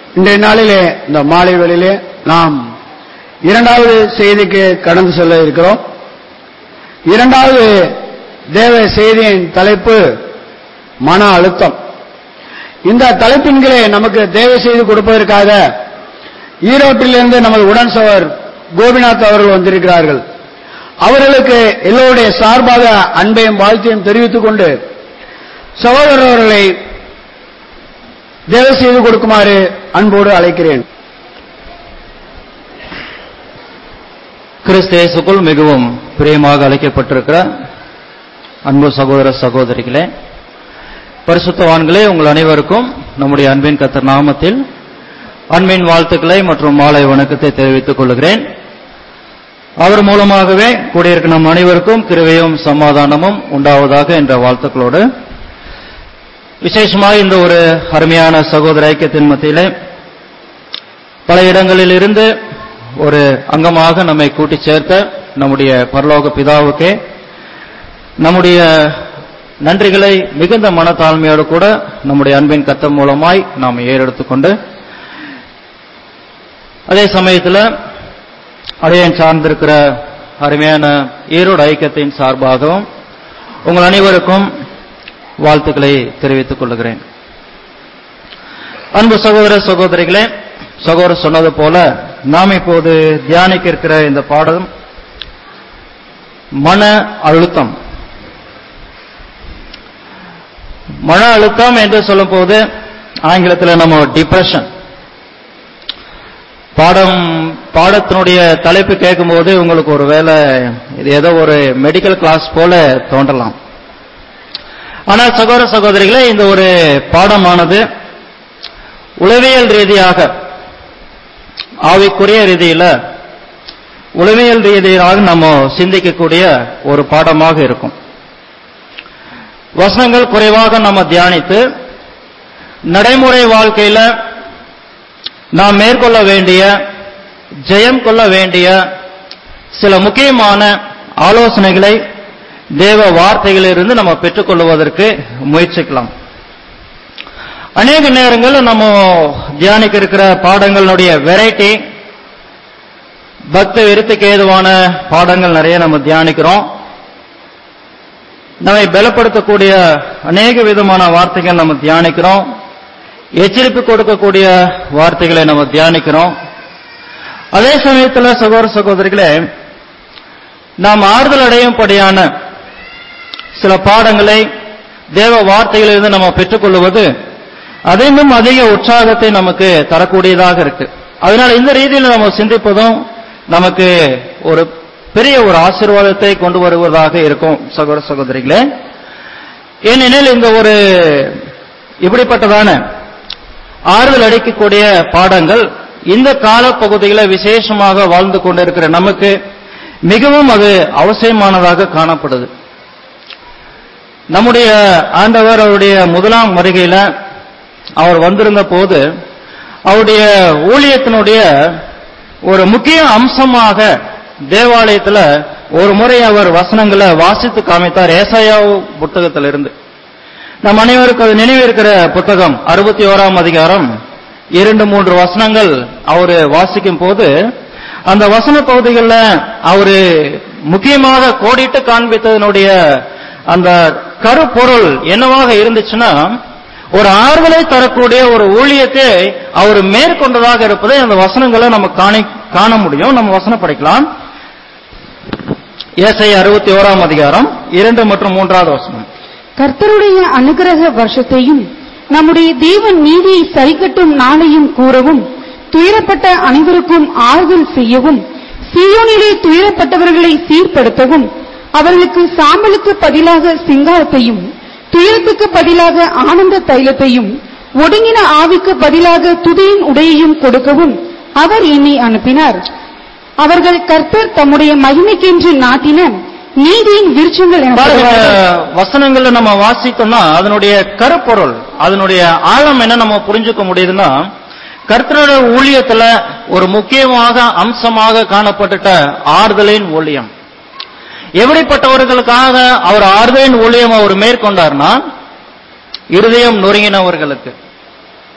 இன்றைய நாளிலே இந்த மாலை வேளையிலே நாம் இரண்டாவது செய்திக்கு கடந்து செல்ல இருக்கிறோம் இரண்டாவது தேவ செய்தியின் தலைப்பு மன அழுத்தம் இந்த தலைப்பின்களே நமக்கு தேவ செய்தி கொடுப்பதற்காக ஈரோட்டிலிருந்து நமது உடன் சவர் கோபிநாத் அவர்கள் வந்திருக்கிறார்கள் அவர்களுக்கு எல்லோருடைய சார்பாக அன்பையும் வாழ்த்தையும் தெரிவித்துக் கொண்டு சகோதரர் அவர்களை தேவ செய்து கொடுக்குமாறு அன்போடு அழைக்கிறேன் கிறிஸ்து இயேசுக்குள் மிகவும் பிரியமாக அழைக்கப்பட்டிருக்கிற அன்பு சகோதர சகோதரிகளே பரிசுத்தவான்களே உங்கள் அனைவருக்கும் நம்முடைய அன்பின் கத்தர் நாமத்தில் அன்பின் வாழ்த்துக்களை மற்றும் மாலை வணக்கத்தை தெரிவித்துக் கொள்கிறேன் அவர் மூலமாகவே கூடியிருக்க நம் அனைவருக்கும் கிருவையும் சமாதானமும் உண்டாவதாக என்ற வாழ்த்துக்களோடு விசேஷமாக இந்த ஒரு அருமையான சகோதர ஐக்கியத்தின் மத்தியிலே பல இடங்களில் இருந்து ஒரு அங்கமாக நம்மை கூட்டி சேர்த்த நம்முடைய பரலோக பிதாவுக்கே நம்முடைய நன்றிகளை மிகுந்த மனத்தாழ்மையோடு கூட நம்முடைய அன்பின் கத்தம் மூலமாய் நாம் ஏறெடுத்துக்கொண்டு அதே சமயத்தில் அடையன் சார்ந்திருக்கிற அருமையான ஈரோடு ஐக்கியத்தின் சார்பாகவும் உங்கள் அனைவருக்கும் வாழ்த்துக்களை தெரிவித்துக் கொள்கிறேன் அன்பு சகோதர சகோதரிகளே சகோதரர் சொன்னது போல நாம் இப்போது தியானிக்க இருக்கிற இந்த பாடம் மன அழுத்தம் மன அழுத்தம் என்று சொல்லும் போது ஆங்கிலத்தில் நம்ம டிப்ரெஷன் பாடம் பாடத்தினுடைய தலைப்பு கேட்கும்போது உங்களுக்கு ஒரு வேலை இது ஏதோ ஒரு மெடிக்கல் கிளாஸ் போல தோன்றலாம் ஆனால் சகோதர சகோதரிகளே இந்த ஒரு பாடமானது உளவியல் ரீதியாக ஆவிக்குரிய ரீதியில உளவியல் ரீதியாக நம்ம சிந்திக்கக்கூடிய ஒரு பாடமாக இருக்கும் வசனங்கள் குறைவாக நம்ம தியானித்து நடைமுறை வாழ்க்கையில நாம் மேற்கொள்ள வேண்டிய ஜெயம் கொள்ள வேண்டிய சில முக்கியமான ஆலோசனைகளை தேவ வார்த்தைகளிலிருந்து நம்ம பெற்றுக்கொள்வதற்கு முயற்சிக்கலாம் அநேக நேரங்கள் நம்ம தியானிக்க இருக்கிற பாடங்களுடைய வெரைட்டி பக்த விருத்துக்கு ஏதுவான பாடங்கள் நிறைய நம்ம தியானிக்கிறோம் நம்மை பலப்படுத்தக்கூடிய அநேக விதமான வார்த்தைகள் நம்ம தியானிக்கிறோம் எச்சரிப்பு கொடுக்கக்கூடிய வார்த்தைகளை நம்ம தியானிக்கிறோம் அதே சமயத்தில் சகோதர சகோதரிகளே நாம் ஆறுதல் அடையும்படியான சில பாடங்களை தேவ வார்த்தைகளிலிருந்து நம்ம பெற்றுக்கொள்வது அதிலும் அதிக உற்சாகத்தை நமக்கு தரக்கூடியதாக இருக்கு அதனால இந்த ரீதியில் நம்ம சிந்திப்பதும் நமக்கு ஒரு பெரிய ஒரு ஆசீர்வாதத்தை கொண்டு வருவதாக இருக்கும் சகோதர சகோதரிகளே ஏனெனில் இந்த ஒரு இப்படிப்பட்டதான ஆறுதல் அளிக்கக்கூடிய பாடங்கள் இந்த காலப்பகுதியில விசேஷமாக வாழ்ந்து கொண்டிருக்கிற நமக்கு மிகவும் அது அவசியமானதாக காணப்படுது நம்முடைய ஆண்டவர் அவருடைய முதலாம் வருகையில அவர் வந்திருந்த போது அவருடைய ஊழியத்தினுடைய ஒரு முக்கிய அம்சமாக தேவாலயத்துல ஒரு முறை அவர் வசனங்களை வாசித்து காமித்தார் ஏசாயாவு புத்தகத்திலிருந்து நம் அனைவருக்கு அது நினைவிருக்கிற புத்தகம் அறுபத்தி ஓராம் அதிகாரம் இரண்டு மூன்று வசனங்கள் அவரு வாசிக்கும் போது அந்த வசன பகுதிகளில் அவரு முக்கியமாக கோடிட்டு காண்பித்ததனுடைய அந்த கருப்பொருள் என்னவாக இருந்துச்சுன்னா ஒரு ஆறுதலை தரக்கூடிய ஒரு ஊழியத்தை அவர் மேற்கொண்டதாக இருப்பதை அந்த வசனங்களை நம்ம காணி காண முடியும் நம்ம வசனம் படிக்கலாம் ஏசை அறுபத்தி ஓராம் அதிகாரம் இரண்டு மற்றும் மூன்றாவது வசனம் கர்த்தருடைய அனுகிரக வருஷத்தையும் நம்முடைய தேவன் நீதியை சரிக்கட்டும் நாளையும் கூறவும் துயரப்பட்ட அனைவருக்கும் ஆறுதல் செய்யவும் சீயோனிலே துயரப்பட்டவர்களை சீர்படுத்தவும் அவர்களுக்கு சாம்பலுக்கு பதிலாக சிங்காரத்தையும் துயரத்துக்கு பதிலாக ஆனந்த தைலத்தையும் ஒடுங்கின ஆவிக்கு பதிலாக துதியின் உடையையும் கொடுக்கவும் அவர் என்னை அனுப்பினார் அவர்கள் கர்த்தர் தம்முடைய மகிமைக்கென்று நாட்டின நீதியின் விருட்சங்கள் பாருங்க எனப்படுவார்கள் வசனங்கள்ல நம்ம வாசித்தோம்னா அதனுடைய கருப்பொருள் அதனுடைய ஆழம் என்ன நம்ம புரிஞ்சுக்க முடியுதுன்னா கர்த்தரோட ஊழியத்துல ஒரு முக்கியமாக அம்சமாக காணப்பட்டுட்ட ஆறுதலின் ஊழியம் எப்படிப்பட்டவர்களுக்காக அவர் ஆறுதலின் ஊழியம் அவர் மேற்கொண்டார்னா இருதயம் நொறுங்கினவர்களுக்கு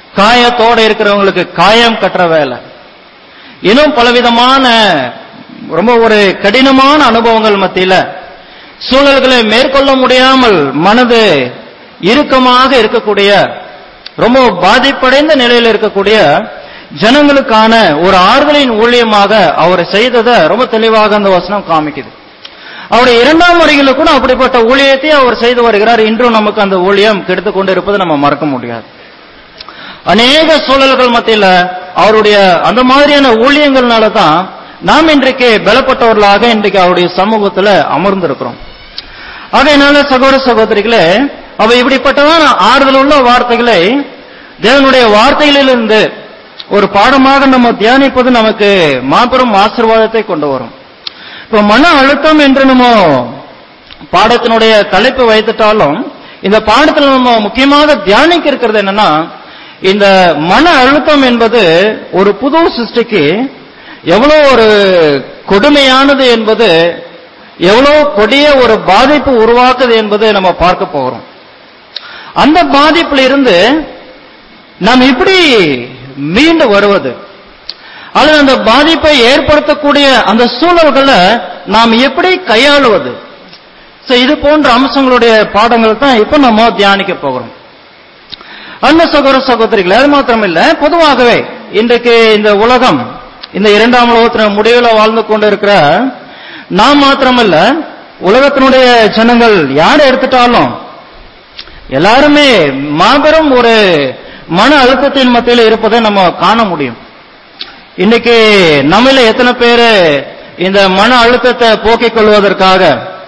காயத்தோட இருக்கிறவங்களுக்கு காயம் கட்டுற வேலை இன்னும் பலவிதமான ரொம்ப ஒரு கடினமான அனுபவங்கள் மத்தியில சூழல்களை மேற்கொள்ள முடியாமல் மனது இறுக்கமாக இருக்கக்கூடிய ரொம்ப பாதிப்படைந்த நிலையில் இருக்கக்கூடிய ஜனங்களுக்கான ஒரு ஆறுதலின் ஊழியமாக அவர் செய்ததை ரொம்ப தெளிவாக அந்த வசனம் காமிக்குது அவருடைய இரண்டாம் வருகையில கூட அப்படிப்பட்ட ஊழியத்தை அவர் செய்து வருகிறார் இன்றும் நமக்கு அந்த ஊழியம் கெடுத்து கொண்டு இருப்பதை நம்ம மறக்க முடியாது அநேக சூழல்கள் மத்தியில அவருடைய அந்த மாதிரியான ஊழியங்கள்னால தான் நாம் இன்றைக்கு பலப்பட்டவர்களாக இன்றைக்கு அவருடைய சமூகத்துல அமர்ந்திருக்கிறோம் ஆகையினால சகோதர சகோதரிகளே அவ இப்படிப்பட்டதான ஆறுதல் உள்ள வார்த்தைகளை தேவனுடைய வார்த்தைகளிலிருந்து ஒரு பாடமாக நம்ம தியானிப்பது நமக்கு மாபெரும் ஆசீர்வாதத்தை கொண்டு வரும் இப்ப மன அழுத்தம் என்று நம்ம பாடத்தினுடைய தலைப்பு வைத்துட்டாலும் இந்த பாடத்தில் நம்ம முக்கியமாக தியானிக்க இருக்கிறது என்னன்னா இந்த மன அழுத்தம் என்பது ஒரு புது சிருஷ்டிக்கு எவ்வளவு ஒரு கொடுமையானது என்பது எவ்வளவு கொடிய ஒரு பாதிப்பு உருவாக்குது என்பது நம்ம பார்க்க போகிறோம் அந்த பாதிப்பில் இருந்து நாம் இப்படி மீண்டு வருவது அல்லது அந்த பாதிப்பை ஏற்படுத்தக்கூடிய அந்த சூழல்களை நாம் எப்படி கையாளுவது So, இது போன்ற அம்சங்களுடைய பாடங்கள் தான் இப்ப நம்ம தியானிக்க போகிறோம் அன்ன சகோதர சகோதரிகள் அது மாத்திரம் இல்ல பொதுவாகவே இன்றைக்கு இந்த உலகம் இந்த இரண்டாம் உலகத்தின் முடிவில் வாழ்ந்து கொண்டு இருக்கிற நாம் மாத்திரமல்ல உலகத்தினுடைய ஜனங்கள் யாரை எடுத்துட்டாலும் எல்லாருமே மாபெரும் ஒரு மன அழுத்தத்தின் மத்தியில் இருப்பதை நம்ம காண முடியும் இன்னைக்கு நம்மள எத்தனை பேரு இந்த மன அழுத்தத்தை போக்கிக் கொள்வதற்காக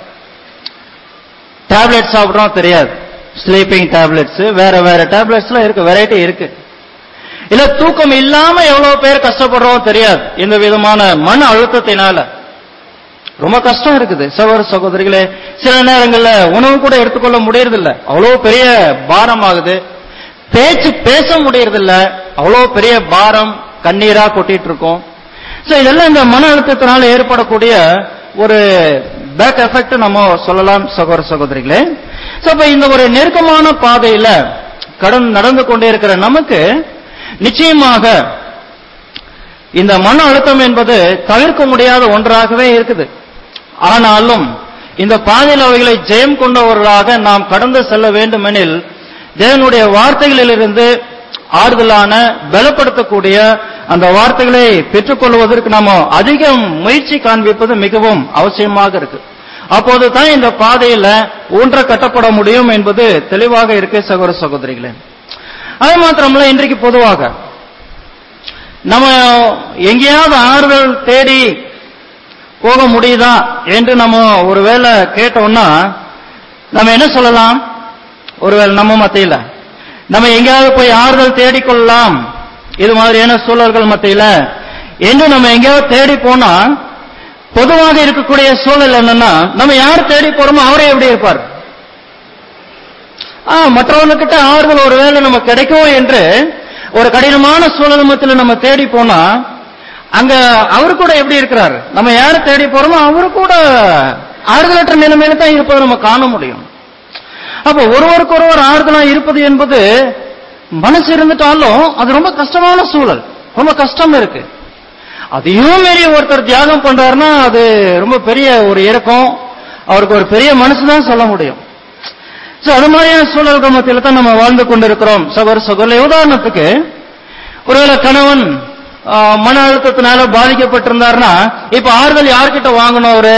டேப்லெட் சாப்பிடுறோம் தெரியாது ஸ்லீப்பிங் டேப்லெட்ஸ் வேற வேற டேப்லெட்ஸ்லாம் இருக்கு வெரைட்டி இருக்கு இல்ல தூக்கம் இல்லாம எவ்வளவு பேர் கஷ்டப்படுறோம் தெரியாது இந்த விதமான மன அழுத்தத்தினால ரொம்ப கஷ்டம் இருக்குது சகோதர சகோதரிகளே சில நேரங்கள்ல உணவு கூட எடுத்துக்கொள்ள முடியறதில்ல அவ்வளவு பெரிய பாரம் ஆகுது பேச்சு பேச முடியறதில்ல அவ்வளவு பெரிய பாரம் கண்ணீரா கொட்டிட்டு இருக்கோம் சோ இதெல்லாம் இந்த மன அழுத்தத்தினால ஏற்படக்கூடிய ஒரு பேக் எஃபெக்ட் நம்ம சொல்லலாம் சகோதர சகோதரிகளே சோ அப்ப இந்த ஒரு நெருக்கமான பாதையில கடன் நடந்து கொண்டே இருக்கிற நமக்கு நிச்சயமாக இந்த மன அழுத்தம் என்பது தவிர்க்க முடியாத ஒன்றாகவே இருக்குது ஆனாலும் இந்த பாதையில் அவைகளை ஜெயம் கொண்டவர்களாக நாம் கடந்து செல்ல வேண்டுமெனில் தேவனுடைய வார்த்தைகளிலிருந்து ஆறுதலான பலப்படுத்தக்கூடிய அந்த வார்த்தைகளை பெற்றுக்கொள்வதற்கு நாம அதிகம் முயற்சி காண்பிப்பது மிகவும் அவசியமாக இருக்கு அப்போது தான் இந்த பாதையில ஊன்ற கட்டப்பட முடியும் என்பது தெளிவாக இருக்கு சகோதர சகோதரிகளே அது மாத்திரமல்ல இன்றைக்கு பொதுவாக நம்ம எங்கேயாவது ஆறுதல் தேடி போக முடியுதா என்று நம்ம ஒருவேளை கேட்டோம்னா நம்ம என்ன சொல்லலாம் ஒருவேளை நம்ம மத்தியில நம்ம எங்கேயாவது போய் ஆறுதல் தேடிக்கொள்ளலாம் இது மாதிரியான சூழல்கள் மத்தியில என்று நம்ம எங்கேயாவது தேடி போனா பொதுவாக இருக்கக்கூடிய சூழல் என்னன்னா நம்ம யார் தேடி போறோமோ அவரே எப்படி இருப்பார் ஆ மற்றவங்ககிட்ட ஆறுதல் ஒருவேளை நம்ம கிடைக்கும் என்று ஒரு கடினமான சூழல் மத்தியில நம்ம தேடி போனா அங்க அவரு கூட எப்படி இருக்கிறார் நம்ம யாரை தேடி போறோமோ அவரு கூட ஆறுதலற்ற நிலைமையில தான் இருப்பதை நம்ம காண முடியும் அப்ப ஒருவருக்கு ஒருவர் ஆறுதலா இருப்பது என்பது மனசு இருந்துட்டாலும் அது ரொம்ப கஷ்டமான சூழல் ரொம்ப கஷ்டம் இருக்கு அதையும் மீறி ஒருத்தர் தியாகம் பண்றாருன்னா அது ரொம்ப பெரிய ஒரு இறக்கம் அவருக்கு ஒரு பெரிய மனசு தான் சொல்ல முடியும் சோ அது மாதிரியான சூழல்கள் மத்தியில தான் நம்ம வாழ்ந்து கொண்டிருக்கிறோம் சகோதர சகோதரி உதாரணத்துக்கு ஒருவேளை கணவன் ஆ, மன அழுத்தத்தினால பாதிக்கப்பட்டிருந்தாருன்னா இப்ப ஆறுதல் யார்கிட்ட வாங்கணும் அவரு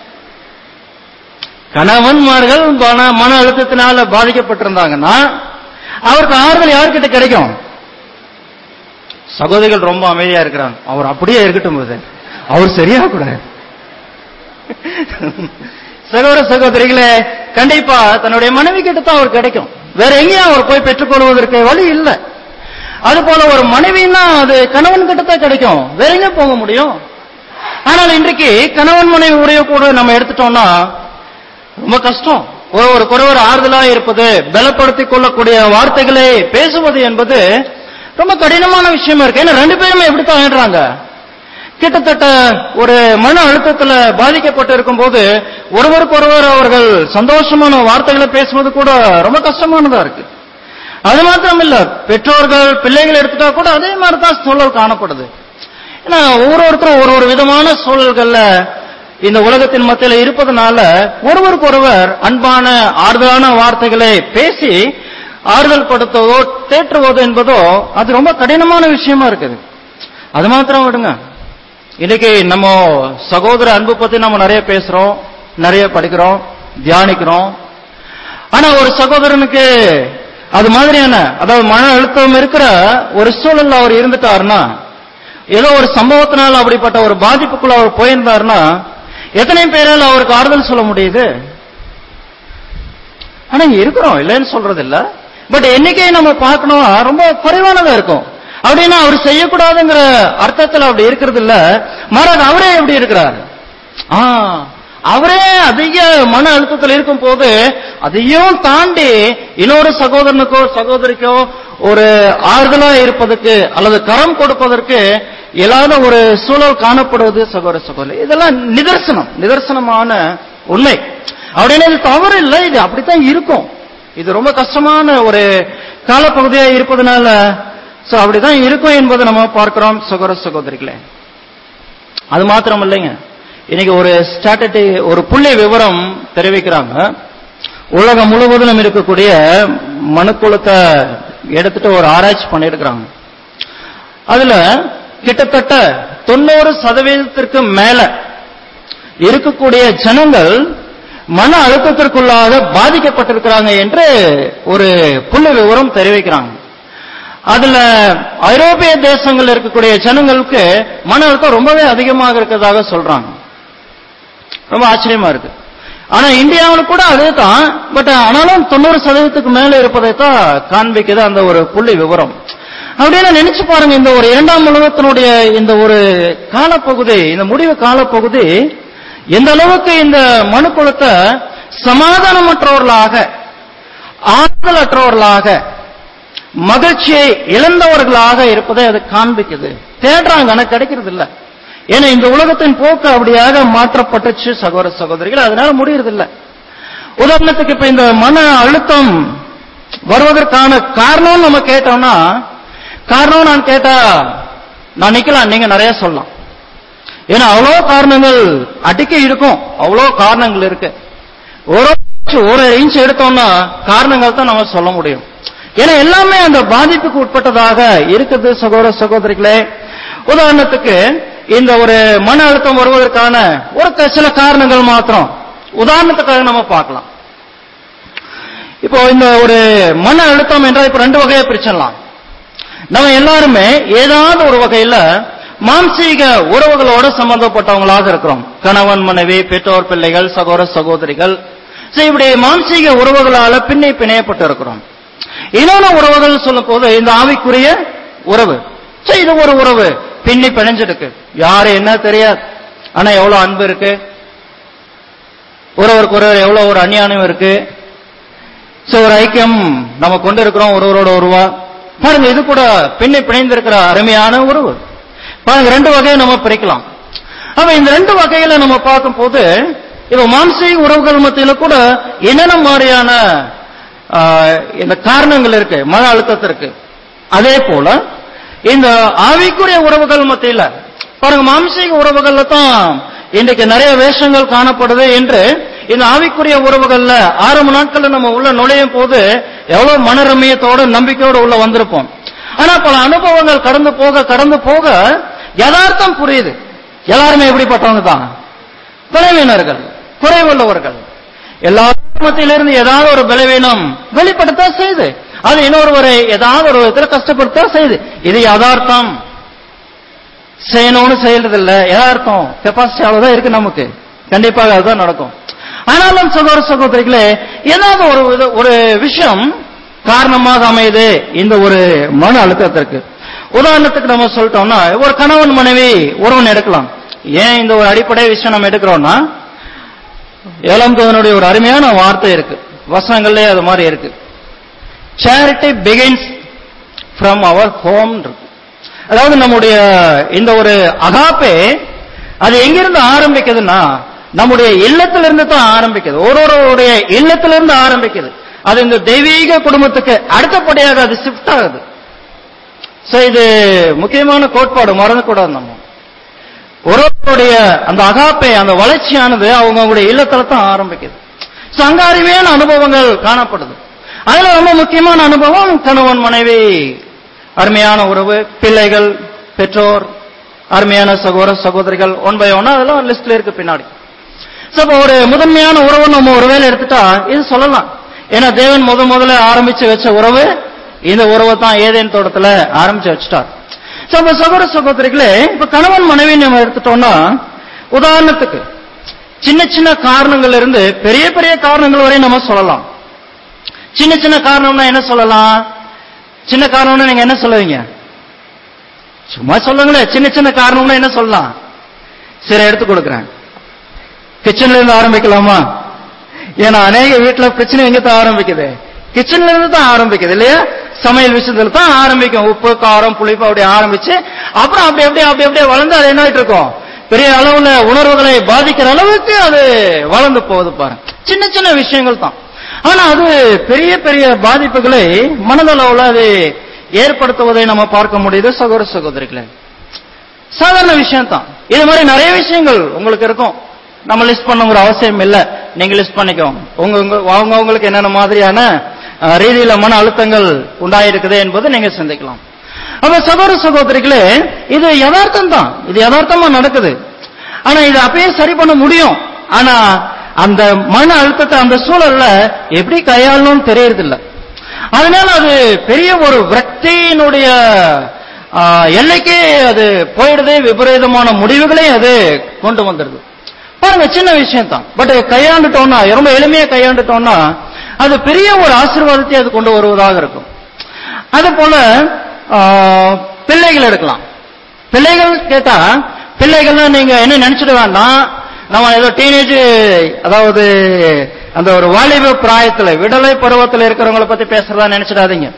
கணவன்மார்கள் மன- மன அழுத்தத்தினால பாதிக்கப்பட்டிருந்தாங்கன்னா அவருக்கு ஆறுதல் யார்கிட்ட கிடைக்கும் சகோதரிகள் ரொம்ப அமைதியா இருக்கிறாங்க அவர் அப்படியே இருக்கட்டும் போது அவர் சரியா கூட சகோதர சகோதரிகளே கண்டிப்பா தன்னுடைய மனைவி கிட்ட தான் அவர் கிடைக்கும் வேற எங்கேயும் அவர் போய் பெற்றுக்கொள்வதற்கு வழி இல்லை அது போல ஒரு மனைவின்னா அது கணவன் கிட்ட தான் கிடைக்கும் வேற எங்க போக முடியும் ஆனால் இன்றைக்கு கணவன் மனைவி உடைய கூட நம்ம எடுத்துட்டோம்னா ரொம்ப கஷ்டம் ஒரு ஒருவர் ஆறுதலா இருப்பது பலப்படுத்திக் கொள்ளக்கூடிய வார்த்தைகளை பேசுவது என்பது ரொம்ப கடினமான விஷயமா இருக்கு ஏன்னா ரெண்டு பேருமே எப்படித்தான் ஆயிடுறாங்க கிட்டத்தட்ட ஒரு மன அழுத்தத்துல பாதிக்கப்பட்டு இருக்கும் போது ஒருவருக்கு ஒருவர் அவர்கள் சந்தோஷமான வார்த்தைகளை பேசுவது கூட ரொம்ப கஷ்டமானதா இருக்கு அது மாத்திரம் இல்ல பெற்றோர்கள் பிள்ளைகள் எடுத்துட்டா கூட அதே மாதிரி தான் சூழல் காணப்படுது ஏன்னா ஒவ்வொருத்தரும் ஒரு ஒரு விதமான சூழல்கள்ல இந்த உலகத்தின் மத்தியில இருப்பதனால ஒருவருக்கு ஒருவர் அன்பான ஆறுதலான வார்த்தைகளை பேசி ஆறுதல் படுத்துவதோ தேற்றுவதோ என்பதோ அது ரொம்ப கடினமான விஷயமா இருக்குது அது மாத்திரம் விடுங்க இன்னைக்கு நம்ம சகோதர அன்பு பத்தி நம்ம நிறைய பேசுறோம் நிறைய படிக்கிறோம் தியானிக்கிறோம் ஆனா ஒரு சகோதரனுக்கு அது மாதிரியான அதாவது மன அழுத்தம் இருக்கிற ஒரு சூழல்ல அவர் இருந்துட்டாருன்னா ஏதோ ஒரு சம்பவத்தினால அப்படிப்பட்ட ஒரு பாதிப்புக்குள்ள அவர் போயிருந்தாருன்னா எத்தனை பேரால் அவருக்கு ஆறுதல் சொல்ல முடியுது ஆனா இங்க இருக்கிறோம் இல்லைன்னு சொல்றது இல்ல பட் எண்ணிக்கையை நம்ம பார்க்கணும் ரொம்ப குறைவானதா இருக்கும் அப்படின்னா அவர் செய்யக்கூடாதுங்கிற அர்த்தத்துல அப்படி இருக்கிறது இல்ல மாறாக அவரே எப்படி இருக்கிறார் ஆ அவரே அதிக மன அழுத்தத்தில் இருக்கும் போது அதையும் தாண்டி இன்னொரு சகோதரனுக்கோ சகோதரிக்கோ ஒரு ஆறுதலா இருப்பதற்கு அல்லது கரம் கொடுப்பதற்கு இல்லாத ஒரு சூழல் காணப்படுவது சகோதர சகோதரி இதெல்லாம் நிதர்சனம் நிதர்சனமான உண்மை அப்படின்னு இது தவறு இல்லை இது அப்படித்தான் இருக்கும் இது ரொம்ப கஷ்டமான ஒரு காலப்பகுதியா இருப்பதனால சோ அப்படிதான் இருக்கும் என்பதை நம்ம பார்க்கிறோம் சகோதர சகோதரிகளே அது மாத்திரம் இல்லைங்க இன்னைக்கு ஒரு ஸ்டாட்டட்டி ஒரு புள்ளி விவரம் தெரிவிக்கிறாங்க உலகம் முழுவதிலும் இருக்கக்கூடிய மனுக்குளத்தை எடுத்துட்டு ஒரு ஆராய்ச்சி பண்ணிருக்கிறாங்க அதுல கிட்டத்தட்ட தொண்ணூறு சதவீதத்திற்கு மேல இருக்கக்கூடிய ஜனங்கள் மன அழுத்தத்திற்குள்ளாக பாதிக்கப்பட்டிருக்கிறாங்க என்று ஒரு புள்ளி விவரம் தெரிவிக்கிறாங்க அதுல ஐரோப்பிய தேசங்கள் இருக்கக்கூடிய ஜனங்களுக்கு மன அழுத்தம் ரொம்பவே அதிகமாக இருக்கிறதாக சொல்றாங்க ரொம்ப ஆச்சரியமா இருக்கு ஆனா இந்தியாவில் கூட அதே தான் பட் ஆனாலும் தொண்ணூறு சதவீதத்துக்கு மேல இருப்பதை தான் காண்பிக்குது அந்த ஒரு புள்ளி விவரம் அப்படின்னு நினைச்சு பாருங்க இந்த ஒரு இரண்டாம் உலகத்தினுடைய இந்த ஒரு காலப்பகுதி இந்த முடிவு காலப்பகுதி எந்த அளவுக்கு இந்த மனுக்குலத்தை சமாதானமற்றவர்களாக ஆறுதலற்றவர்களாக மகிழ்ச்சியை இழந்தவர்களாக இருப்பதை அது காண்பிக்குது தேடுறாங்க ஆனா கிடைக்கிறது இல்ல ஏன்னா இந்த உலகத்தின் போக்கு அப்படியாக மாற்றப்பட்டுச்சு சகோதர சகோதரிகள் அதனால முடியறது இல்ல உதாரணத்துக்கு இப்ப இந்த மன அழுத்தம் வருவதற்கான காரணம் நம்ம கேட்டோம்னா காரணம் நான் கேட்டா நான் நிக்கலாம் நீங்க நிறைய சொல்லலாம் ஏன்னா அவ்வளோ காரணங்கள் அடிக்க இருக்கும் அவ்வளோ காரணங்கள் இருக்கு ஒரு ஒரு இன்ச் எடுத்தோம்னா காரணங்கள் தான் நம்ம சொல்ல முடியும் ஏன்னா எல்லாமே அந்த பாதிப்புக்கு உட்பட்டதாக இருக்குது சகோதர சகோதரிகளே உதாரணத்துக்கு இந்த ஒரு மன அழுத்தம் வருவதற்கான ஒரு க- சில காரணங்கள் மாத்திரம் உதாரணத்துக்காக நம்ம பார்க்கலாம் இப்போ இந்த ஒரு மன அழுத்தம் என்றால் இப்ப ரெண்டு வகையா பிரிச்சிடலாம் நம்ம எல்லாருமே ஏதாவது ஒரு வகையில மானசீக உறவுகளோட சம்பந்தப்பட்டவங்களாக இருக்கிறோம் கணவன் மனைவி பெற்றோர் பிள்ளைகள் சகோதர சகோதரிகள் சரி, இப்படி மானசீக உறவுகளால பின்னி பிணையப்பட்டு இருக்கிறோம் இன்னொன்னு உறவுகள் சொல்லும் போது இந்த ஆவிக்குரிய உறவு சரி இது ஒரு உறவு பின்னி பிணைஞ்சிருக்கு யாரு என்ன தெரியாது ஆனா எவ்வளவு அன்பு இருக்கு ஒருவருக்கு ஒருவர் எவ்வளவு ஒரு அந்நியானம் இருக்கு சோ ஒரு ஐக்கியம் நம்ம கொண்டு இருக்கிறோம் ஒருவரோட ஒருவா பாருங்க இது கூட பின்னி பிணைந்திருக்கிற அருமையான உறவு பாருங்க ரெண்டு வகையை நம்ம பிரிக்கலாம் அப்ப இந்த ரெண்டு வகையில நம்ம பார்க்கும் போது இப்ப மானசீக உறவுகள் மத்தியில கூட என்னென்ன மாதிரியான ஆஹ், இந்த காரணங்கள் இருக்கு மன அழுத்தத்திற்கு அதே போல இந்த ஆவிக்குரிய உறவுகள் மத்தியில பாருங்க மானசீக உறவுகள்ல தான் இன்றைக்கு நிறைய வேஷங்கள் காணப்படுது என்று இந்த ஆவிக்குரிய உறவுகள்ல ஆரம்ப நாட்கள்ல நம்ம உள்ள நுழையும் போது எவ்வளவு மனரமியத்தோட நம்பிக்கையோட உள்ள வந்திருப்போம் ஆனா பல அனுபவங்கள் கடந்து போக கடந்து போக யதார்த்தம் புரியுது எல்லாருமே எப்படிப்பட்டவங்க தான் பலவீனர்கள் குறைவுள்ளவர்கள் எல்லா மத்தியிலிருந்து ஏதாவது ஒரு பலவீனம் வெளிப்படுத்த செய்து அது இன்னொருவரை ஏதாவது ஒரு விதத்துல கஷ்டப்படுத்த செய்து இது யதார்த்தம் செய்யணும்னு செய்யறது இல்ல யதார்த்தம் கெப்பாசிட்டி அவ்வளவுதான் இருக்கு நமக்கு கண்டிப்பாக அதுதான் நடக்கும் ஆனாலும் சகோதர சகோதரிகளே ஏதாவது ஒரு வித- ஒரு விஷயம் காரணமாக அமையுது இந்த ஒரு மன அழுத்தத்திற்கு உதாரணத்துக்கு நம்ம சொல்லிட்டோம்னா ஒரு கணவன் மனைவி உறவன் எடுக்கலாம் ஏன் இந்த ஒரு அடிப்படை விஷயம் நம்ம எடுக்கிறோம்னா ஏழாம் தேவனுடைய ஒரு அருமையான வார்த்தை இருக்கு வசனங்கள்லயே அது மாதிரி இருக்கு charity begins from our home அதாவது நம்முடைய இந்த ஒரு அகாப்பே அது எங்கிருந்து ஆரம்பிக்குதுன்னா நம்முடைய இல்லத்திலிருந்து தான் ஆரம்பிக்குது ஒருவருடைய இல்லத்திலிருந்து ஆரம்பிக்குது அது இந்த தெய்வீக குடும்பத்துக்கு அடுத்தபடியாக அது ஷிஃப்ட் ஆகுது சோ இது முக்கியமான கோட்பாடு மறந்துக்கூடாது நம்ம ஒருவருடைய அந்த அகாப்பை அந்த வளர்ச்சியானது அவங்க அவங்களுடைய இல்லத்துல தான் ஆரம்பிக்குது சோ அங்க அறிவியல் அனுபவங்கள் காணப்படுது அதுல ரொம்ப முக்கியமான அனுபவம் கணவன் மனைவி அருமையான உறவு பிள்ளைகள் பெற்றோர் அருமையான சகோதர சகோதரிகள் ஒன் பை ஒன் அதெல்லாம் லிஸ்ட்ல இருக்கு பின்னாடி சோ அப்ப ஒரு முதன்மையான உறவு நம்ம ஒருவேளை எடுத்துட்டா இது சொல்லலாம் ஏன்னா தேவன் முத முதல்ல ஆரம்பிச்சு வச்ச உறவு இந்த உறவை தான் ஏதேன் தோட்டத்துல ஆரம்பிச்சு வச்சுட்டார் சோ அப்ப சகோதர சகோதரிகளே இப்ப கணவன் மனைவி நம்ம எடுத்துட்டோம்னா உதாரணத்துக்கு சின்ன சின்ன காரணங்கள்ல இருந்து பெரிய பெரிய காரணங்கள் வரை நம்ம சொல்லலாம் சின்ன சின்ன காரணம்னா என்ன சொல்லலாம் சின்ன காரணம்னா நீங்க என்ன சொல்லுவீங்க சும்மா சொல்லுங்களேன் சின்ன சின்ன காரணம்னா என்ன சொல்லலாம் சரி எடுத்து கொடுக்குறேன் கிச்சன்ல இருந்து ஆரம்பிக்கலாமா ஏன்னா அநேக வீட்டுல பிரச்சனை எங்க தான் ஆரம்பிக்குது கிச்சன்ல இருந்து தான் ஆரம்பிக்குது இல்லையா சமையல் விஷயத்துல தான் ஆரம்பிக்கும் உப்பு காரம் புளிப்பு அப்படி ஆரம்பிச்சு அப்புறம் அப்படி அப்படியே அப்படி அப்படியே வளர்ந்து அது என்ன ஆயிட்டு இருக்கும் பெரிய அளவுல உணர்வுகளை பாதிக்கிற அளவுக்கு அது வளர்ந்து போகுது பாருங்க சின்ன சின்ன விஷயங்கள் தான் ஆனா அது பெரிய பெரிய பாதிப்புகளை மனதளவுல அது ஏற்படுத்துவதை நம்ம பார்க்க முடியுது சகோதர சகோதரிகளே சாதாரண விஷயம் தான் இது மாதிரி நிறைய விஷயங்கள் உங்களுக்கு இருக்கும் நம்ம லிஸ்ட் பண்ணுங்கிற அவசியம் இல்ல நீங்க லிஸ்ட் பண்ணிக்கோங்க உங்க உங்க- அவங்க அவங்களுக்கு என்னென்ன மாதிரியான அஹ், ரீதியில மன அழுத்தங்கள் உண்டாயிருக்குது என்பது நீங்க சிந்திக்கலாம் அப்ப சகோதர சகோதரிகளே இது யதார்த்தம் தான் இது யதார்த்தமா நடக்குது ஆனா இது அப்பயே சரி பண்ண முடியும் ஆனா அந்த மன அழுத்தத்தை அந்த சூழல்ல எப்படி கையாளணும்னு தெரியறதில்ல அதனால அது பெரிய ஒரு விரக்தியினுடைய ஆ, எல்லைக்கே அது போயிடுது விபரீதமான முடிவுகளே அது கொண்டு வந்துடுது பாருங்க சின்ன விஷயம் தான் பட் கையாண்டுட்டோம்னா ரொம்ப எளிமையா கையாண்டுட்டோம்னா அது பெரிய ஒரு ஆசீர்வாதத்தை அது கொண்டு வருவதாக இருக்கும் அது போல ஆ, பிள்ளைகள் எடுக்கலாம் பிள்ளைகள் கேட்டா பிள்ளைகள்னா நீங்க என்ன நினைச்சிட வேண்டாம் நம்ம ஏதோ டீனேஜ் அதாவது அந்த ஒரு வாலிப பிராயத்துல விடலை பருவத்துல இருக்கிறவங்கள பத்தி பேசுறதா நினைச்சிடாதீங்க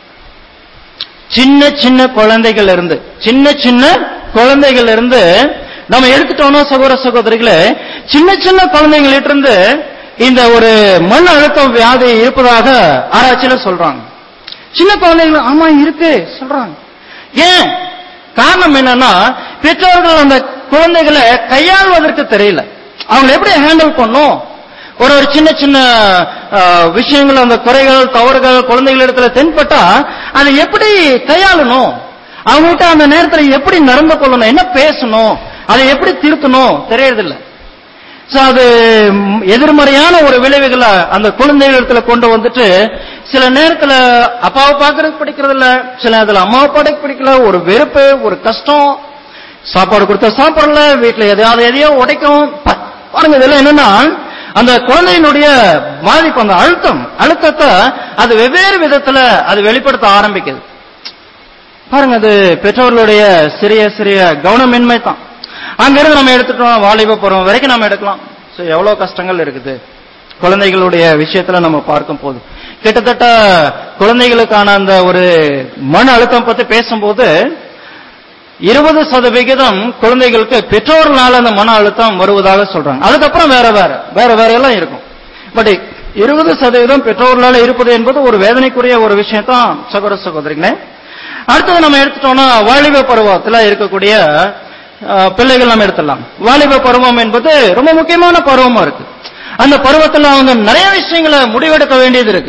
சின்ன சின்ன குழந்தைகள் இருந்து சின்ன சின்ன குழந்தைகள் இருந்து நம்ம எடுத்துட்டோம்னா சகோதர சகோதரிகளே சின்ன சின்ன குழந்தைகளிட்ட இருந்து இந்த ஒரு மண் அழுத்தம் வியாதி இருப்பதாக ஆராய்ச்சியில சொல்றாங்க சின்ன குழந்தைகள் ஆமா இருக்கு சொல்றாங்க ஏன் காரணம் என்னன்னா பெற்றோர்கள் அந்த குழந்தைகளை கையாள்வதற்கு தெரியல அவங்களை எப்படி ஹேண்டில் பண்ணும் ஒரு ஒரு சின்ன சின்ன அஹ், விஷயங்கள் அந்த குறைகள் தவறுகள் குழந்தைகளிடத்துல தென்பட்டா அதை எப்படி கையாளணும் அவங்ககிட்ட அந்த நேரத்துல எப்படி நடந்து கொள்ளணும் என்ன பேசணும் அதை எப்படி திருத்தணும் தெரியறதில்லை சோ அது ம், எதிர்மறையான ஒரு விளைவுகளை அந்த குழந்தைகளிடத்துல கொண்டு வந்துட்டு சில நேரத்துல அப்பாவை பார்க்கறதுக்கு பிடிக்கிறது இல்ல சில நேரத்துல அம்மாவை பார்க்க பிடிக்கல ஒரு வெறுப்பு ஒரு கஷ்டம் சாப்பாடு கொடுத்தா சாப்பிடல வீட்டுல எதையாவது எதையோ உடைக்கும் ப- பாருங்க இதெல்லாம் என்னன்னா அந்த குழந்தையினுடைய பாதிப்பு அந்த அழுத்தம் அழுத்தத்தை அது வெவ்வேறு விதத்துல அது வெளிப்படுத்த ஆரம்பிக்குது பாருங்க அது பெற்றோர்களுடைய சிறிய சிறிய கவனமின்மை தான் அங்கிருந்து நம்ம எடுத்துட்டோம் வாலிப பருவம் வரைக்கும் நம்ம எடுக்கலாம் சோ எவ்வளவு கஷ்டங்கள் இருக்குது குழந்தைகளுடைய விஷயத்துல நம்ம பார்க்கும் போது கிட்டத்தட்ட குழந்தைகளுக்கான அந்த ஒரு மன அழுத்தம் பத்தி பேசும்போது இருபது சதவிகிதம் குழந்தைகளுக்கு பெற்றோர்களால அந்த மன அழுத்தம் வருவதாக சொல்றாங்க அதுக்கப்புறம் வேற வேற வேற வேற எல்லாம் இருக்கும் பட் இருபது சதவீதம் பெற்றோர்களால இருப்பது என்பது ஒரு வேதனைக்குரிய ஒரு விஷயம் தான் சகோதர சகோதரிகளே அடுத்தது நம்ம எடுத்துட்டோம்னா வாலிப பருவத்துல இருக்கக்கூடிய அஹ், பிள்ளைகள் நம்ம எடுத்துடலாம் வாலிப பருவம் என்பது ரொம்ப முக்கியமான பருவமா இருக்கு அந்த பருவத்துல அவங்க நிறைய விஷயங்களை முடிவெடுக்க வேண்டியது இருக்கு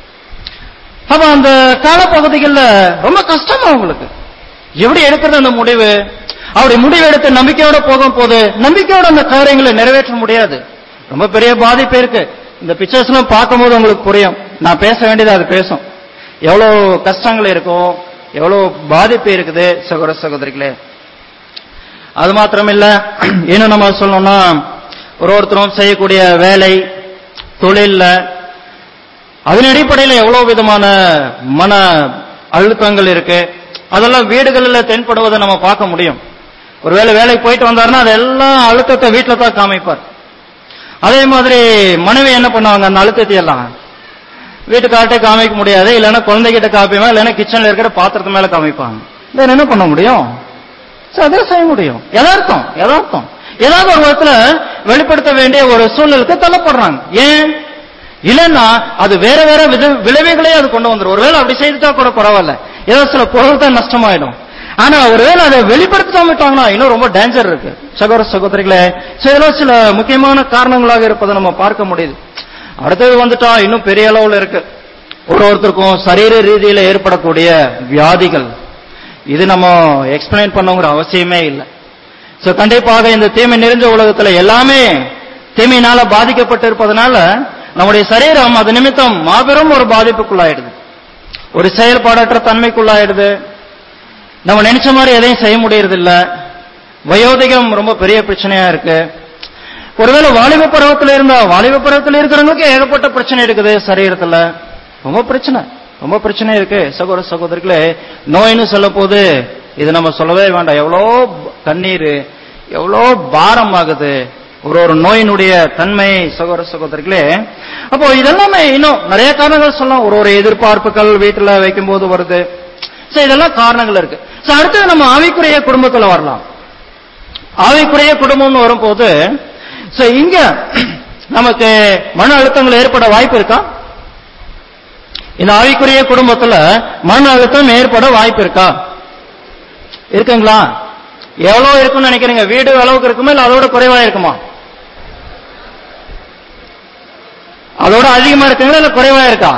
அப்ப அந்த காலப்பகுதிகளில் ரொம்ப கஷ்டம் அவங்களுக்கு எப்படி எடுக்கிறது அந்த முடிவு அப்படி முடிவு எடுத்து நம்பிக்கையோட போகும் போது நம்பிக்கையோட அந்த காரியங்களை நிறைவேற்ற முடியாது ரொம்ப பெரிய பாதிப்பு இருக்கு இந்த பிக்சர்ஸ் எல்லாம் பார்க்கும்போது உங்களுக்கு புரியும் நான் பேச வேண்டியது அது பேசும் எவ்வளவு கஷ்டங்கள் இருக்கும் எவ்வளவு பாதிப்பு இருக்குது சகோதர சகோதரிகளே அது மாத்திரம் இல்ல இன்னும் நம்ம சொல்லணும்னா ஒரு ஒருத்தரும் செய்யக்கூடிய வேலை தொழில்ல அதன் அடிப்படையில் எவ்வளவு விதமான மன அழுத்தங்கள் இருக்கு அதெல்லாம் வீடுகளில் தென்படுவதை நம்ம பார்க்க முடியும் ஒருவேளை வேலைக்கு போயிட்டு வந்தாருன்னா அது எல்லாம் அழுத்தத்தை வீட்டில தான் காமிப்பார் அதே மாதிரி மனைவி என்ன பண்ணுவாங்க அந்த அழுத்தத்தை எல்லாம் வீட்டுக்கார்ட்டே காமிக்க முடியாது இல்லைன்னா குழந்தைகிட்ட காமிப்பாங்க இல்லைன்னா கிச்சன்ல இருக்கிற பாத்திரத்து மேல காமிப்பாங்க வேற என்ன பண்ண முடியும் சோ அதே செய்ய முடியும் யதார்த்தம் யதார்த்தம் ஏதாவது ஒரு விதத்துல வெளிப்படுத்த வேண்டிய ஒரு சூழலுக்கு தள்ளப்படுறாங்க ஏன் இல்லைன்னா அது வேற வேற வித விளைவுகளே அது கொண்டு வந்துரும் ஒருவேளை அப்படி செய்துட்டா கூட பரவாயில்ல ஏதோ சில பொருள் தான் நஷ்டமாயிடும் ஆனா ஒருவேளை அதை வெளிப்படுத்தாம விட்டாங்கன்னா இன்னும் ரொம்ப டேஞ்சர் இருக்கு சகோதர சகோதரிகளே So, இதெல்லாம் சில முக்கியமான காரணங்களாக இருப்பதை நம்ம பார்க்க முடியுது அடுத்தது வந்துட்டா இன்னும் பெரிய அளவுல இருக்கு ஒரு ஒருத்தருக்கும் சரீர ரீதியில ஏற்படக்கூடிய வியாதிகள் இது நம்ம எக்ஸ்பிளைன் பண்ணங்கிற அவசியமே இல்லை சோ கண்டிப்பாக இந்த தீமை நிறைஞ்ச உலகத்துல எல்லாமே தீமையினால பாதிக்கப்பட்டு இருப்பதனால நம்முடைய சரீரம் அது நிமித்தம் மாபெரும் ஒரு பாதிப்புக்குள்ளாயிடுது ஒரு செயல்பாடற்ற தன்மைக்குள்ளாயிடுது நம்ம நினைச்ச மாதிரி எதையும் செய்ய முடியறது இல்ல வயோதிகம் ரொம்ப பெரிய பிரச்சனையா இருக்கு ஒருவேளை வாலிப பருவத்தில் இருந்தா வாலிப பருவத்தில் இருக்கிறவங்களுக்கு ஏகப்பட்ட பிரச்சனை இருக்குது சரீரத்துல ரொம்ப பிரச்சனை ரொம்ப பிரச்சனை இருக்கு சகோதர சகோதரிகளே நோய்னு சொல்ல போது இது நம்ம சொல்லவே வேண்டாம் எவ்வளோ கண்ணீர் எவ்வளோ பாரம் ஆகுது ஒரு ஒரு நோயினுடைய தன்மை சகோதர சகோதரிகளே அப்போ இதெல்லாமே இன்னும் நிறைய காரணங்கள் சொல்லலாம் ஒரு ஒரு எதிர்பார்ப்புகள் வீட்டுல வைக்கும்போது வருது சோ இதெல்லாம் காரணங்கள் இருக்கு சோ அடுத்தது நம்ம ஆவிக்குரிய குடும்பத்துல வரலாம் ஆவிக்குரிய குடும்பம்னு வரும்போது சோ இங்க நமக்கு மன அழுத்தங்கள் ஏற்பட வாய்ப்பு இருக்கா இந்த ஆவிக்குரிய குடும்பத்துல மன அழுத்தம் ஏற்பட வாய்ப்பு இருக்கா இருக்குங்களா எவ்வளவு இருக்கும்னு நினைக்கிறீங்க வீடு அளவுக்கு இருக்குமா இல்ல அதோட குறைவா இருக்குமா அதோட அதிகமா இருக்குங்களா இல்ல குறைவா இருக்கா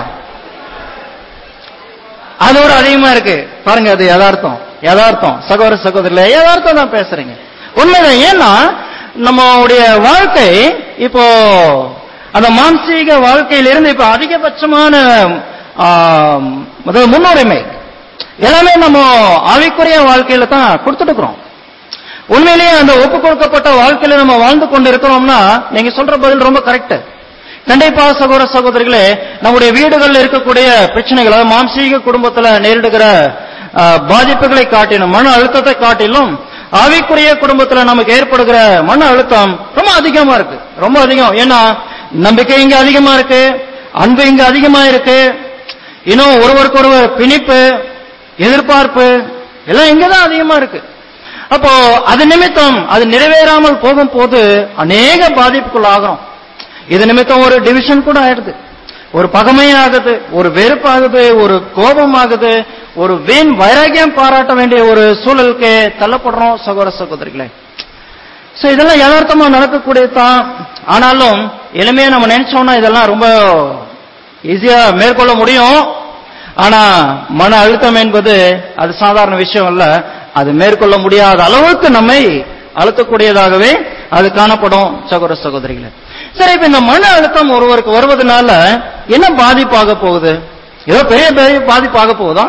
அதோட அதிகமா இருக்கு பாருங்க அது யதார்த்தம் யதார்த்தம் சகோதர சகோதரில யதார்த்தம் தான் பேசுறீங்க உண்மைதான் ஏன்னா நம்மளுடைய வாழ்க்கை இப்போ அந்த மானசீக வாழ்க்கையிலிருந்து இப்ப அதிகபட்சமான ஆம், அதாவது முன்னுரிமை எல்லாமே நம்ம ஆவிக்குரிய வாழ்க்கையில தான் கொடுத்துட்டு இருக்கிறோம் உண்மையிலேயே அந்த ஒப்பு கொடுக்கப்பட்ட வாழ்க்கையில நம்ம வாழ்ந்து கொண்டு இருக்கிறோம்னா நீங்க சொல்ற பதில் ரொம்ப கரெக்ட் கண்டிப்பா சகோதர சகோதரிகளே நம்முடைய வீடுகளில் இருக்கக்கூடிய பிரச்சனைகள் அதாவது மாம்சீக குடும்பத்துல நேரிடுகிற ஆ, பாதிப்புகளை காட்டிலும் மன அழுத்தத்தை காட்டிலும் ஆவிக்குரிய குடும்பத்துல நமக்கு ஏற்படுகிற மன அழுத்தம் ரொம்ப அதிகமா இருக்கு ரொம்ப அதிகம் ஏன்னா நம்பிக்கை இங்க அதிகமா இருக்கு அன்பு இங்க அதிகமா இருக்கு இன்னும் ஒருவருக்கு ஒருவர் பிணிப்பு எதிர்பார்ப்பு எல்லாம் இங்கதான் அதிகமா இருக்கு அப்போ அது நிமித்தம் அது நிறைவேறாமல் போகும்போது அநேக பாதிப்புக்குள் ஆகிறோம் இது நிமித்தம் ஒரு டிவிஷன் கூட ஆயிடுது ஒரு பகமை ஆகுது ஒரு வெறுப்பு ஆகுது ஒரு கோபம் ஆகுது ஒரு வீண் வைராகியம் பாராட்ட வேண்டிய ஒரு சூழலுக்கு தள்ளப்படுறோம் சகோதர சகோதரிகளே சோ இதெல்லாம் யதார்த்தமா நடக்கக்கூடியதுதான் ஆனாலும் எளிமையா நம்ம நினைச்சோம்னா இதெல்லாம் ரொம்ப ஈஸியா மேற்கொள்ள முடியும் ஆனா மன அழுத்தம் என்பது அது சாதாரண விஷயம் அல்ல அது மேற்கொள்ள முடியாத அளவுக்கு நம்மை அழுத்தக்கூடியதாகவே அது காணப்படும் சகோதர சகோதரிகளே சரி இப்ப இந்த மன அழுத்தம் ஒருவருக்கு வருவதனால என்ன பாதிப்பாக போகுது ஏதோ பெரிய பெரிய பாதிப்பாக போகுதா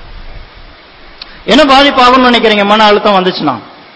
என்ன பாதிப்பாகும்னு நினைக்கிறீங்க மன அழுத்தம் வந்துச்சுன்னா